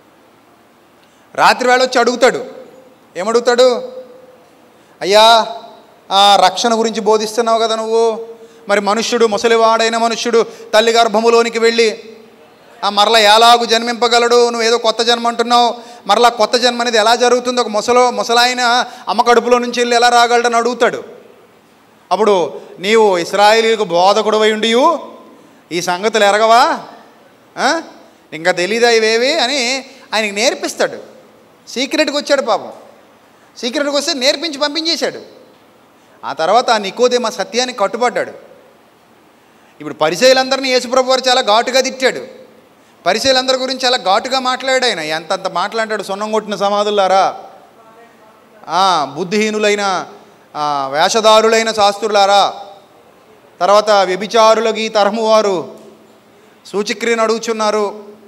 రాత్రి వేళ వచ్చి అడుగుతాడు ఏమడుగుతాడు అయ్యా ఆ రక్షణ గురించి బోధిస్తున్నావు కదా నువ్వు మరి మనుష్యుడు ముసలివాడైన మనుష్యుడు తల్లి గర్భములోనికి వెళ్ళి ఆ మరలా ఎలాగు జన్మింపగలడు నువ్వు ఏదో కొత్త జన్మ అంటున్నావు మరలా కొత్త జన్మ అనేది ఎలా జరుగుతుంది ఒక ముసలో ముసలాయన అమ్మ కడుపులో నుంచి వెళ్ళి ఎలా రాగలడని అడుగుతాడు అప్పుడు నీవు ఇస్రాయేలీలకు బోధకుడు అయి ఉండి ఈ సంగతులు ఎరగవా ఆ? ఇంకా తెలీదా ఇవేవి అని ఆయనకి నేర్పిస్తాడు సీక్రెట్గా వచ్చాడు పాపం సీక్రెట్గా వస్తే నేర్పించి పంపించేశాడు ఆ తర్వాత ఆ నికోదేమ సత్యానికి కట్టుబడ్డాడు ఇప్పుడు పరిచయులందరినీ యేసుప్రభు వారు చాలా ఘాటుగా తిట్టాడు పరిచయులందరి గురించి చాలా ఘాటుగా మాట్లాడాడు ఆయన ఎంతంత మాట్లాడాడు సొన్నం కొట్టిన సమాధులారా ఆ, బుద్ధిహీనులైన ఆ, వేషధారులైన శాస్త్రులారా తర్వాత వ్యభిచారులకి ఈ తరము వారు సూచిక్రియను అడుగుచున్నారు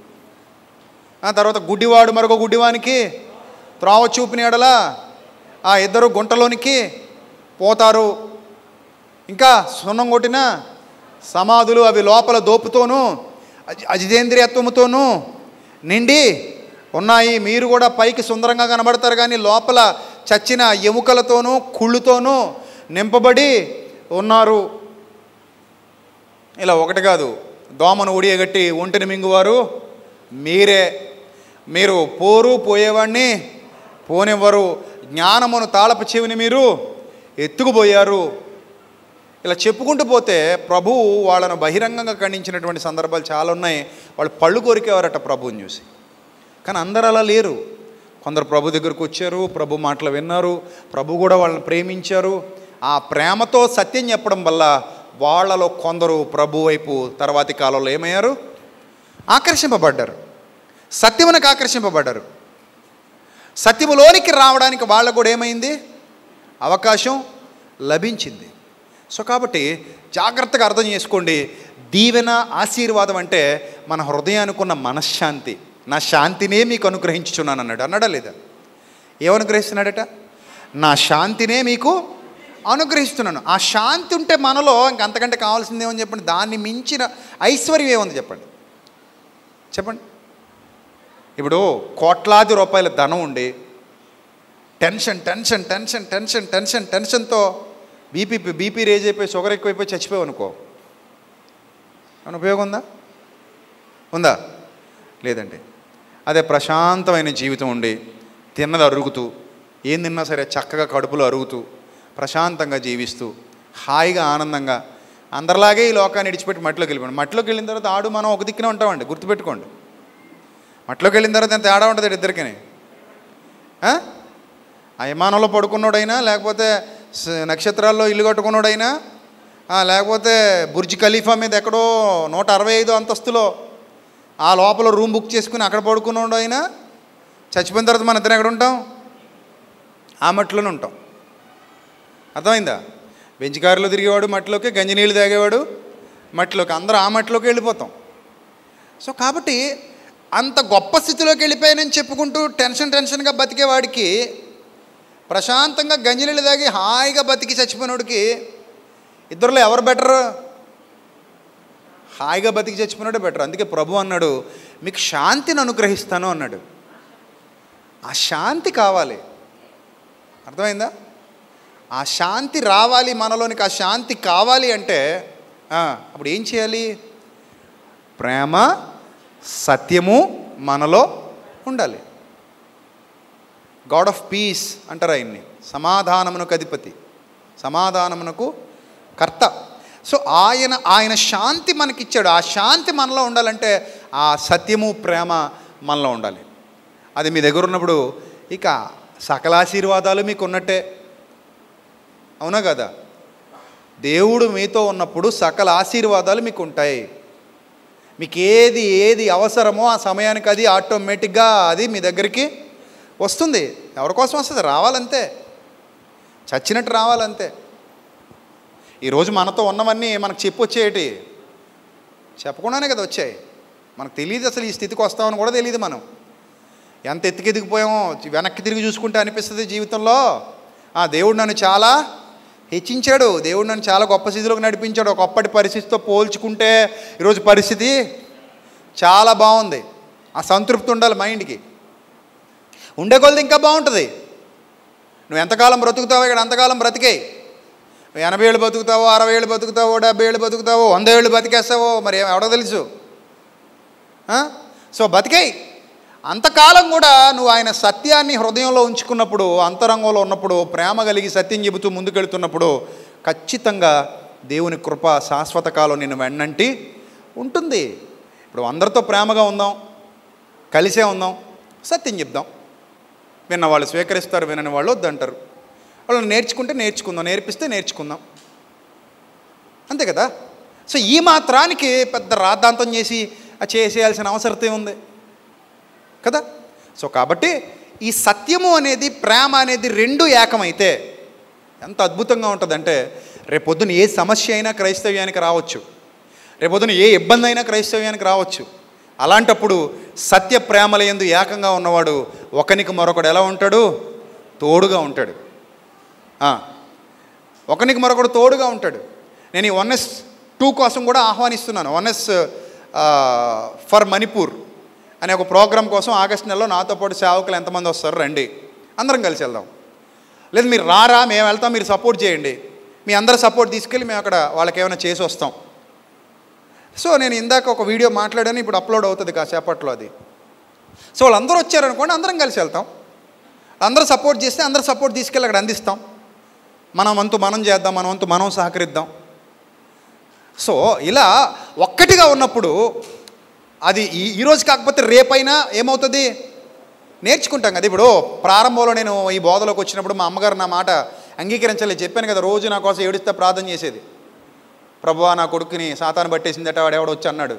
ఆ తర్వాత గుడ్డివాడు మరొక గుడ్డివానికి త్రోవ చూపిన ఎడల ఆ ఇద్దరు గుంటలోనికి పోతారు ఇంకా సున్నం కొట్టిన సమాధులు అవి లోపల దోపుతోనూ అజి- అజితేంద్రియత్వముతోనూ నిండి ఉన్నాయి మీరు కూడా పైకి సుందరంగా కనబడతారు కానీ లోపల చచ్చిన ఎముకలతోనూ కుళ్ళుతోనూ నింపబడి ఉన్నారు ఇలా ఒకటి కాదు దోమను ఉడియగట్టి ఒంటిని మింగువారు మీరే మీరు పోరు పోయేవాడిని పోనివ్వరు జ్ఞానమును తాళపు చెవిని మీరు ఎత్తుకుపోయారు ఇలా చెప్పుకుంటూ పోతే ప్రభువు వాళ్ళను బహిరంగంగా ఖండించినటువంటి సందర్భాలు చాలా ఉన్నాయి వాళ్ళు పళ్ళు కోరికేవారట ప్రభువుని చూసి కానీ అందరు అలా లేరు కొందరు ప్రభు దగ్గరకు వచ్చారు ప్రభు మాటలు విన్నారు ప్రభు కూడా వాళ్ళని ప్రేమించారు ఆ ప్రేమతో సత్యం చెప్పడం వల్ల వాళ్ళలో కొందరు ప్రభు వైపు తర్వాతి కాలంలో ఏమయ్యారు ఆకర్షింపబడ్డారు సత్యమునకు ఆకర్షింపబడ్డారు సత్యములోనికి రావడానికి వాళ్ళకు కూడా ఏమైంది అవకాశం లభించింది సో కాబట్టి జాగ్రత్తగా అర్థం చేసుకోండి దీవెన ఆశీర్వాదం అంటే మన హృదయానికి ఉన్న మనశ్శాంతి నా శాంతినే మీకు అనుగ్రహించుచున్నాను అన్నాడు అన్నాడా లేదా ఏమనుగ్రహిస్తున్నాడట నా శాంతినే మీకు అనుగ్రహిస్తున్నాను ఆ శాంతి ఉంటే మనలో ఇంక అంతకంటే కావాల్సింది ఏమని చెప్పండి దాన్ని మించిన ఐశ్వర్యం ఏముంది చెప్పండి చెప్పండి ఇప్పుడు కోట్లాది రూపాయల ధనం ఉండి tension tension tension tension tension టెన్షన్తో బీపీ బీపీ రేజ్ అయిపోయి షుగర్ ఎక్కువైపోయి చచ్చిపోయావు అనుకో ఏమైనా ఉపయోగం ఉందా ఉందా లేదండి అదే ప్రశాంతమైన జీవితం ఉండి తిన్నది అరుగుతూ ఏం తిన్నా సరే చక్కగా కడుపులో అరుగుతూ ప్రశాంతంగా జీవిస్తూ హాయిగా ఆనందంగా అందరిలాగే ఈ లోకాన్ని ఇడిచిపెట్టి మట్టిలోకి వెళ్ళిపోయాడు మట్టిలోకి వెళ్ళిన తర్వాత ఆడు మనం ఒక దిక్కునే ఉంటామండి గుర్తుపెట్టుకోండి మట్టిలోకి వెళ్ళిన తర్వాత ఎంత తేడా ఉంటుంది ఇద్దరికని ఆ ఆ విమానంలో పడుకున్నోడైనా లేకపోతే స- నక్షత్రాల్లో ఇల్లు కట్టుకున్నోడైనా ఆ, లేకపోతే బుర్జ్ ఖలీఫా మీద ఎక్కడో నూట అరవై ఐదు అంతస్తులో ఆ లోపల రూమ్ బుక్ చేసుకుని అక్కడ పడుకున్నోడైనా చచ్చిపోయిన తర్వాత మన ఇద్దరం ఎక్కడ ఉంటాం ఆ మట్టిలోనే ఉంటాం అర్థమైందా బెంచ్ కారులో తిరిగేవాడు మట్టిలోకి గంజి నీళ్ళు తాగేవాడు మట్టిలోకి అందరూ ఆ మట్టిలోకి వెళ్ళిపోతాం సో కాబట్టి అంత గొప్ప స్థితిలోకి వెళ్ళిపోయానని చెప్పుకుంటూ టెన్షన్ టెన్షన్గా బతికేవాడికి ప్రశాంతంగా గంజినీళ్ళు తాగి హాయిగా బతికి చచ్చిపోయినోడికి ఇద్దరులో ఎవరు బెటర్ హాయిగా బతికి చచ్చిపోయినాడే బెటర్ అందుకే ప్రభు అన్నాడు మీకు శాంతిని అనుగ్రహిస్తాను అన్నాడు ఆ శాంతి కావాలి అర్థమైందా ఆ శాంతి రావాలి మనలోనికి ఆ శాంతి కావాలి అంటే ఆ, అప్పుడు ఏం చేయాలి ప్రేమ సత్యము మనలో ఉండాలి గాడ్ ఆఫ్ పీస్ అంటారు ఆయన్ని సమాధానమునకు అధిపతి సమాధానమునకు కర్త సో ఆయన ఆయన శాంతి మనకిచ్చాడు ఆ శాంతి మనలో ఉండాలంటే ఆ సత్యము ప్రేమ మనలో ఉండాలి అది మీ దగ్గర ఉన్నప్పుడు ఇక సకల ఆశీర్వాదాలు మీకు ఉన్నట్టే అవునా కదా దేవుడు మీతో ఉన్నప్పుడు సకల ఆశీర్వాదాలు మీకు ఉంటాయి మీకు ఏది ఏది అవసరమో ఆ సమయానికి అది ఆటోమేటిక్గా అది మీ దగ్గరికి వస్తుంది ఎవరి కోసం వస్తుంది రావాలంతే చచ్చినట్టు రావాలంతే ఈరోజు మనతో ఉన్నవన్నీ మనకు చెప్పొచ్చేటి చెప్పకుండానే కదా వచ్చాయి మనకు తెలియదు అసలు ఈ స్థితికి వస్తామని కూడా తెలియదు మనం ఎంత ఎత్తుకెదిగిపోయామో వెనక్కి తిరిగి చూసుకుంటే అనిపిస్తుంది జీవితంలో ఆ దేవుడు నన్ను చాలా హెచ్చించాడు దేవుడు నన్ను చాలా గొప్ప స్థితిలోకి నడిపించాడు ఒకప్పటి పరిస్థితితో పోల్చుకుంటే ఈరోజు పరిస్థితి చాలా బాగుంది ఆ సంతృప్తి ఉండాలి మైండ్కి ఉండే కొలది ఇంకా బాగుంటుంది నువ్వు ఎంతకాలం బ్రతుకుతావో ఇక్కడ అంతకాలం బ్రతికే నువ్వు ఎనభై ఏళ్ళు బతుకుతావో అరవై ఏళ్ళు బతుకుతావో డెబ్బై ఏళ్ళు బతుకుతావో వంద ఏళ్ళు బతికేస్తావో మరి ఏం- ఎవడో తెలుసు ఆ? సో బతికేయి అంతకాలం కూడా నువ్వు ఆయన సత్యాన్ని హృదయంలో ఉంచుకున్నప్పుడు అంతరంగంలో ఉన్నప్పుడు ప్రేమ కలిగి సత్యం చెబుతూ ముందుకెళ్తున్నప్పుడు ఖచ్చితంగా దేవుని కృప శాశ్వత కాలం నిన్ను వెన్నంటి ఉంటుంది ఇప్పుడు అందరితో ప్రేమగా ఉందాం కలిసే ఉందాం సత్యం చెప్దాం విన్న వాళ్ళు స్వీకరిస్తారు వినని వాళ్ళు వద్దంటారు వాళ్ళు నేర్చుకుంటే నేర్చుకుందాం నేర్పిస్తే నేర్చుకుందాం అంతే కదా సో ఈ మాత్రానికి పెద్ద రాద్ధాంతం చేసి ఆ చేసేయాల్సిన అవసరత ఏముంది కదా సో కాబట్టి ఈ సత్యము అనేది ప్రేమ అనేది రెండు ఏకమైతే ఎంత అద్భుతంగా ఉంటుందంటే రేపొద్దున ఏ సమస్య అయినా క్రైస్తవ్యానికి రావచ్చు రేపొద్దున ఏ ఇబ్బంది అయినా క్రైస్తవ్యానికి రావచ్చు అలాంటప్పుడు సత్య ప్రేమల ఎందు ఏకంగా ఉన్నవాడు ఒకనికి మరొకడు ఎలా ఉంటాడు తోడుగా ఉంటాడు ఆ, ఒకనికి మరొకడు తోడుగా ఉంటాడు నేను ఈ వన్ ఎస్ టూ కోసం కూడా ఆహ్వానిస్తున్నాను వన్ ఎస్ ఫర్ మణిపూర్ అనే ఒక ప్రోగ్రాం కోసం ఆగస్ట్ నెలలో నాతో పాటు సేవకులు ఎంతమంది వస్తారు రండి అందరం కలిసి వెళ్దాం లేదు మీరు రారా మేము వెళ్తాం మీరు సపోర్ట్ చేయండి మీ అందరి సపోర్ట్ తీసుకెళ్ళి మేము అక్కడ వాళ్ళకి ఏమైనా చేసి వస్తాం సో నేను ఇందాక ఒక వీడియో మాట్లాడాను ఇప్పుడు అప్లోడ్ అవుతుంది కాసేపట్లో అది సో వాళ్ళందరూ వచ్చారనుకోండి అందరం కలిసి వెళ్తాం అందరూ సపోర్ట్ చేస్తే అందరూ సపోర్ట్ తీసుకెళ్ళి అక్కడ అందిస్తాం మనం వంతు మనం చేద్దాం మన వంతు మనం సహకరిద్దాం సో ఇలా ఒక్కటిగా ఉన్నప్పుడు అది ఈ ఈరోజు కాకపోతే రేపైనా ఏమవుతుంది నేర్చుకుంటాం కదా ఇప్పుడు ప్రారంభంలో నేను ఈ బోధలోకి వచ్చినప్పుడు మా అమ్మగారు నా మాట అంగీకరించలేదు చెప్పాను కదా రోజు నా కోసం ఏడిస్తే ప్రార్థన చేసేది ప్రభువా నా కొడుకుని సాతాను పట్టేసిందట వాడు ఎవడో వచ్చి అన్నాడు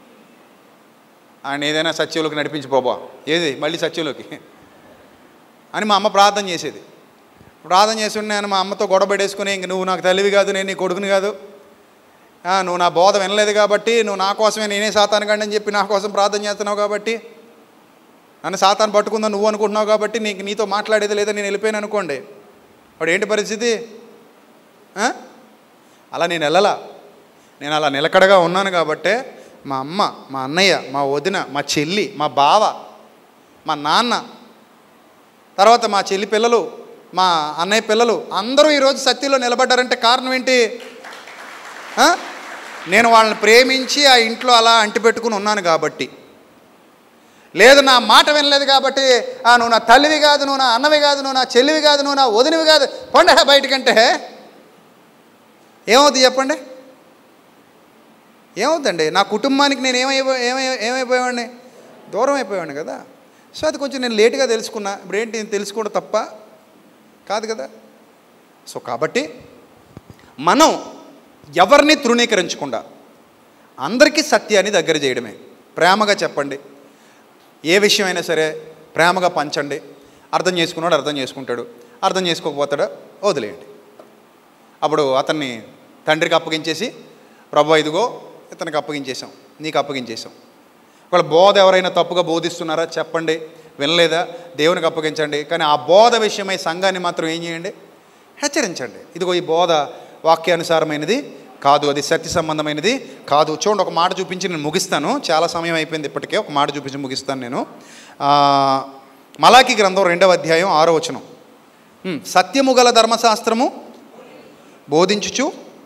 ఆయన ఏదైనా సత్యంలోకి నడిపించి బాబా ఏది మళ్ళీ సత్యంలోకి అని మా అమ్మ ప్రార్థన చేసేది ప్రార్థన చేసి నేను మా అమ్మతో గొడవ పెట్టేసుకుని ఇంక నువ్వు నాకు తల్లివి కాదు నేను నీ కొడుకుని కాదు ఆ, నువ్వు నా బోధ వినలేదు కాబట్టి నువ్వు నా కోసమే నేనే సాతాను కండి అని చెప్పి నా కోసం ప్రార్థన చేస్తున్నావు కాబట్టి నన్ను సాతాను పట్టుకుందా నువ్వు అనుకుంటున్నావు కాబట్టి నీకు నీతో మాట్లాడేది లేదా నేను వెళ్ళిపోయాను అనుకోండి వాడు ఏంటి పరిస్థితి ఆ? అలా నేను వెళ్ళలా నేను అలా నిలకడగా ఉన్నాను కాబట్టే మా అమ్మ మా అన్నయ్య మా వదిన మా చెల్లి మా బావ మా నాన్న తర్వాత మా చెల్లి పిల్లలు మా అన్నయ్య పిల్లలు అందరూ ఈరోజు సత్యంలో నిలబడ్డారంటే కారణం ఏంటి ఆ? నేను వాళ్ళని ప్రేమించి ఆ ఇంట్లో అలా అంటిపెట్టుకుని ఉన్నాను కాబట్టి లేదు నా మాట వినలేదు కాబట్టి ఆ నువ్వు నా తల్లివి కాదు నువ్వు నా అన్నవి కాదు నువ్వు నా చెల్లివి కాదు నువ్వు నా వదినవి కాదు పండే బయటకంటే ఏమవుతుంది చెప్పండి ఏమవుతుందండి నా కుటుంబానికి నేను ఏమైపో ఏమై ఏమైపోయేవాడిని దూరం అయిపోయాను కదా సో అది కొంచెం నేను లేటుగా తెలుసుకున్నా ఇప్పుడు ఏంటి నేను తెలుసుకోవడం తప్ప కాదు కదా సో కాబట్టి మనం ఎవరిని తృణీకరించకుండా అందరికీ సత్యాన్ని దగ్గర చేయడమే ప్రేమగా చెప్పండి ఏ విషయమైనా సరే ప్రేమగా పంచండి అర్థం చేసుకున్నాడు అర్థం చేసుకుంటాడు అర్థం చేసుకోకపోతాడు వదిలేయండి అప్పుడు అతన్ని తండ్రికి అప్పగించేసి ప్రభు ఇదిగో ఇతనికి అప్పగించేసాం నీకు అప్పగించేసాం ఒకవేళ బోధ ఎవరైనా తప్పుగా బోధిస్తున్నారా చెప్పండి వినలేదా దేవునికి అప్పగించండి కానీ ఆ బోధ విషయమై సంఘాన్ని మాత్రం ఏం చేయండి హెచ్చరించండి ఇదిగో ఈ బోధ వాక్యానుసారమైనది కాదు అది సత్య సంబంధమైనది కాదు చూడండి ఒక మాట చూపించి నేను ముగిస్తాను చాలా సమయం అయిపోయింది ఇప్పటికే ఒక మాట చూపించి ముగిస్తాను నేను ఆ, మలాకి గ్రంథం రెండవ అధ్యాయం ఆరో వచనం ఉమ్, సత్యము గల ధర్మశాస్త్రము బోధించుచు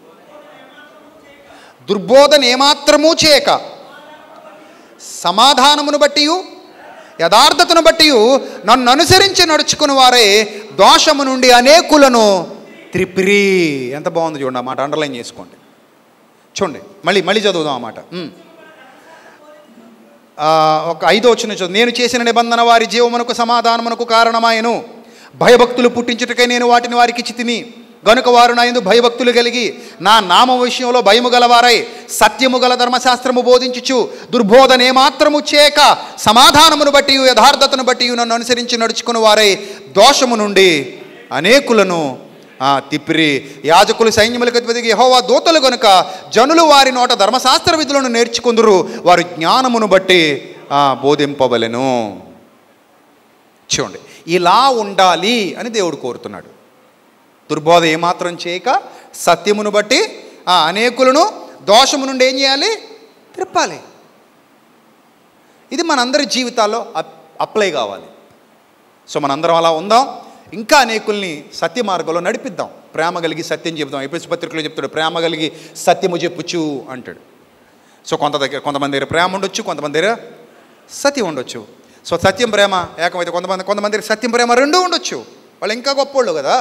దుర్బోధన ఏమాత్రమూ చేయక సమాధానమును బట్టి యథార్థతను బట్టి నన్ను అనుసరించి నడుచుకుని వారే దోషము నుండి అనేకులను త్రిపిరి ఎంత బాగుంది చూడండి ఆ మాట అండర్లైన్ చేసుకోండి చూడండి మళ్ళీ మళ్ళీ చదువుదాం ఆ మాట ఉమ్. ఆ, ఒక ఐదో వచ్చిన చదువు నేను చేసిన నిబంధన వారి జీవమునకు సమాధానమునకు కారణమాయను భయభక్తులు పుట్టించుటకై నేను వాటిని వారికి ఇచ్చి తిని గనుక వారు నా యందు భయభక్తులు కలిగి నా నామ విషయంలో భయము గలవారై సత్యము గల ధర్మశాస్త్రము బోధించుచు దుర్బోధన ఏమాత్రము చేయక సమాధానమును బట్టి యథార్థతను బట్టి నన్ను అనుసరించి నడుచుకుని వారై దోషము నుండి అనేకులను ఆ, తిప్పిరి యాజకులు సైన్యములకు అధిపతికి యెహోవా దూతలు గనుక జనులు వారి నోట ధర్మశాస్త్ర విధులను నేర్చుకుందరు వారు జ్ఞానమును బట్టి ఆ, బోధింపవలెను చూడండి ఇలా ఉండాలి అని దేవుడు కోరుతున్నాడు దుర్బోధ ఏమాత్రం చేయక సత్యమును బట్టి ఆ, అనేకులను దోషము నుండి ఏం చేయాలి త్రిప్పాలి ఇది మనందరి జీవితాల్లో అప్- అప్లై కావాలి సో మనందరం అలా ఉందాం ఇంకా అనేకుల్ని సత్య మార్గంలో నడిపిద్దాం ప్రేమ కలిగి సత్యం చెబుదాం ఎపిఎస్ పత్రికలో చెప్తాడు ప్రేమ కలిగి సత్యము చెప్పుచు అంటాడు సో కొంత దగ్గర కొంతమంది దగ్గర ప్రేమ ఉండొచ్చు కొంతమంది దగ్గర సత్యం ఉండొచ్చు సో సత్యం ప్రేమ ఏకమైతే కొంతమంది కొంతమంది దగ్గర సత్యం ప్రేమ రెండూ ఉండొచ్చు వాళ్ళు ఇంకా గొప్పోళ్ళు కదా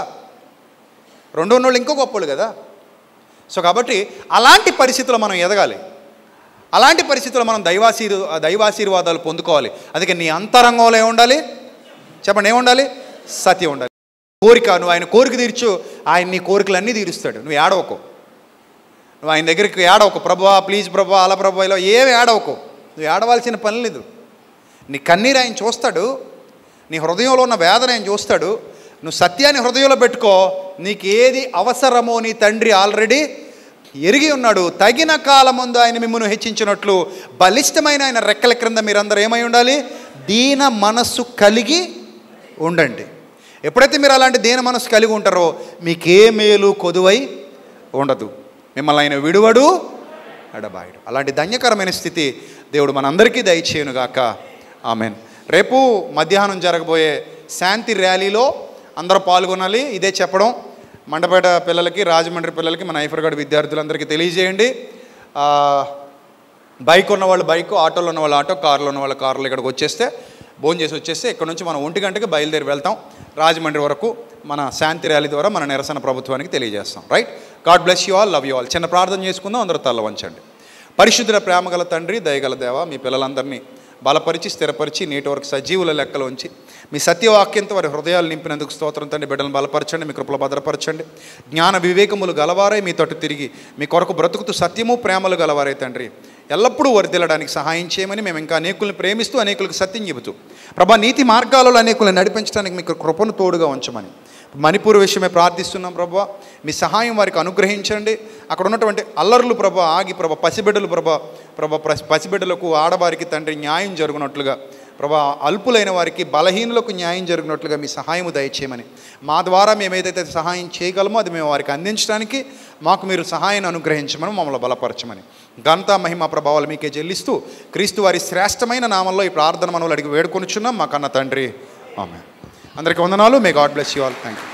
రెండు ఉన్నోళ్ళు ఇంకో గొప్పోళ్ళు కదా సో కాబట్టి అలాంటి పరిస్థితుల్లో మనం ఎదగాలి అలాంటి పరిస్థితుల్లో మనం దైవాశీర్ దైవాశీర్వాదాలు పొందుకోవాలి అందుకే నీ అంతరంగంలో ఏముండాలి చెప్పండి ఏముండాలి సత్యం ఉండాలి కోరిక నువ్వు ఆయన కోరిక తీర్చు ఆయన నీ కోరికలన్నీ తీరుస్తాడు నువ్వు ఏడవకు నువ్వు ఆయన దగ్గరికి ఏడవకు ప్రభా ప్లీజ్ ప్రభా అలా ప్రభా ఇలా ఏమి ఏడవకు నువ్వు ఏడవలసిన పని లేదు నీ కన్నీరు ఆయన చూస్తాడు నీ హృదయంలో ఉన్న వేదన ఆయన చూస్తాడు నువ్వు సత్యాన్ని హృదయంలో పెట్టుకో నీకు ఏది అవసరమో నీ తండ్రి ఆల్రెడీ ఎరిగి ఉన్నాడు తగిన కాలముందు ఆయన మిమ్మల్ని హెచ్చించినట్లు బలిష్టమైన ఆయన రెక్కల క్రింద మీరందరూ ఏమై ఉండాలి దీన మనస్సు కలిగి ఉండండి ఎప్పుడైతే మీరు అలాంటి దీన మనస్సు కలిగి ఉంటారో మీకే మేలు కొదువై ఉండదు మిమ్మల్ని ఆయన విడువడు ఎడబాయడు అలాంటి ధన్యకరమైన స్థితి దేవుడు మనందరికీ దయచేయునుగాక ఆమెన్ రేపు మధ్యాహ్నం జరగబోయే శాంతి ర్యాలీలో అందరూ పాల్గొనాలి ఇదే చెప్పడం మండపేట పిల్లలకి రాజమండ్రి పిల్లలకి మన ఐఫర్గఢ్ విద్యార్థులందరికీ తెలియజేయండి ఆ, బైక్ ఉన్న వాళ్ళు బైక్ ఆటోలో ఉన్న వాళ్ళు ఆటో కార్లో ఉన్న వాళ్ళు కార్లో ఇక్కడికి వచ్చేస్తే భోజనం చేసి వచ్చేస్తే ఇక్కడ నుంచి మనం ఒంటి గంటకి బయలుదేరి వెళ్తాం రాజమండ్రి వరకు మన శాంతి ర్యాలీ ద్వారా మన నిరసన ప్రభుత్వానికి తెలియజేస్తాం right God bless you all love you all చిన్న ప్రార్థన చేసుకుందాం అందరూ తల్ల వంచండి పరిశుద్ధుల ప్రేమగల తండ్రి దయగల దేవ మీ పిల్లలందరినీ బలపరిచి స్థిరపరిచి నేటి వరకు సజీవుల లెక్కలో ఉంచి మీ సత్యవాక్యంతో వారి హృదయాలు నింపినందుకు స్తోత్రం తండ్రి బిడ్డలను బలపరచండి మీ కృపలో భద్రపరచండి జ్ఞాన వివేకములు గలవారై మీ తట్టు తిరిగి మీ కొరకు బ్రతుకుతూ సత్యము ప్రేమలు గలవారై తండ్రి ఎల్లప్పుడూ వర్దిల్లడానికి సహాయం చేయమని మేము ఇంకా అనేకుల్ని ప్రేమిస్తూ అనేకులకు సత్యం చెబుతూ ప్రభా నీతి మార్గాలలో అనేకులను నడిపించడానికి మీకు కృపను తోడుగా ఉంచమని మణిపూర్ విషయమే ప్రార్థిస్తున్నాం ప్రభా మీ సహాయం వారికి అనుగ్రహించండి అక్కడ ఉన్నటువంటి అల్లర్లు ప్రభా ఆగి ప్రభా పసిబిడ్డలు ప్రభా ప్రభా పసి- పసిబిడ్డలకు ఆడవారికి తండ్రి న్యాయం జరుగునట్లుగా ప్రభా అల్పులైన వారికి బలహీనులకు న్యాయం జరిగినట్లుగా మీ సహాయము దయచేయమని మా ద్వారా మేము ఏదైతే సహాయం చేయగలమో అది మేము వారికి అందించడానికి మాకు మీరు సహాయాన్ని అనుగ్రహించమని మమ్మల్ని బలపరచమని ఘనత మహిమ ప్రభావాలు మీకే చెల్లిస్తూ క్రీస్తు వారి శ్రేష్టమైన నామంలో ఈ ప్రార్థన మనవులు అడిగి వేడుకొనుచున్నాం మా కన్న తండ్రి ఆమె అందరికీ వందనాలు may God bless you all thank you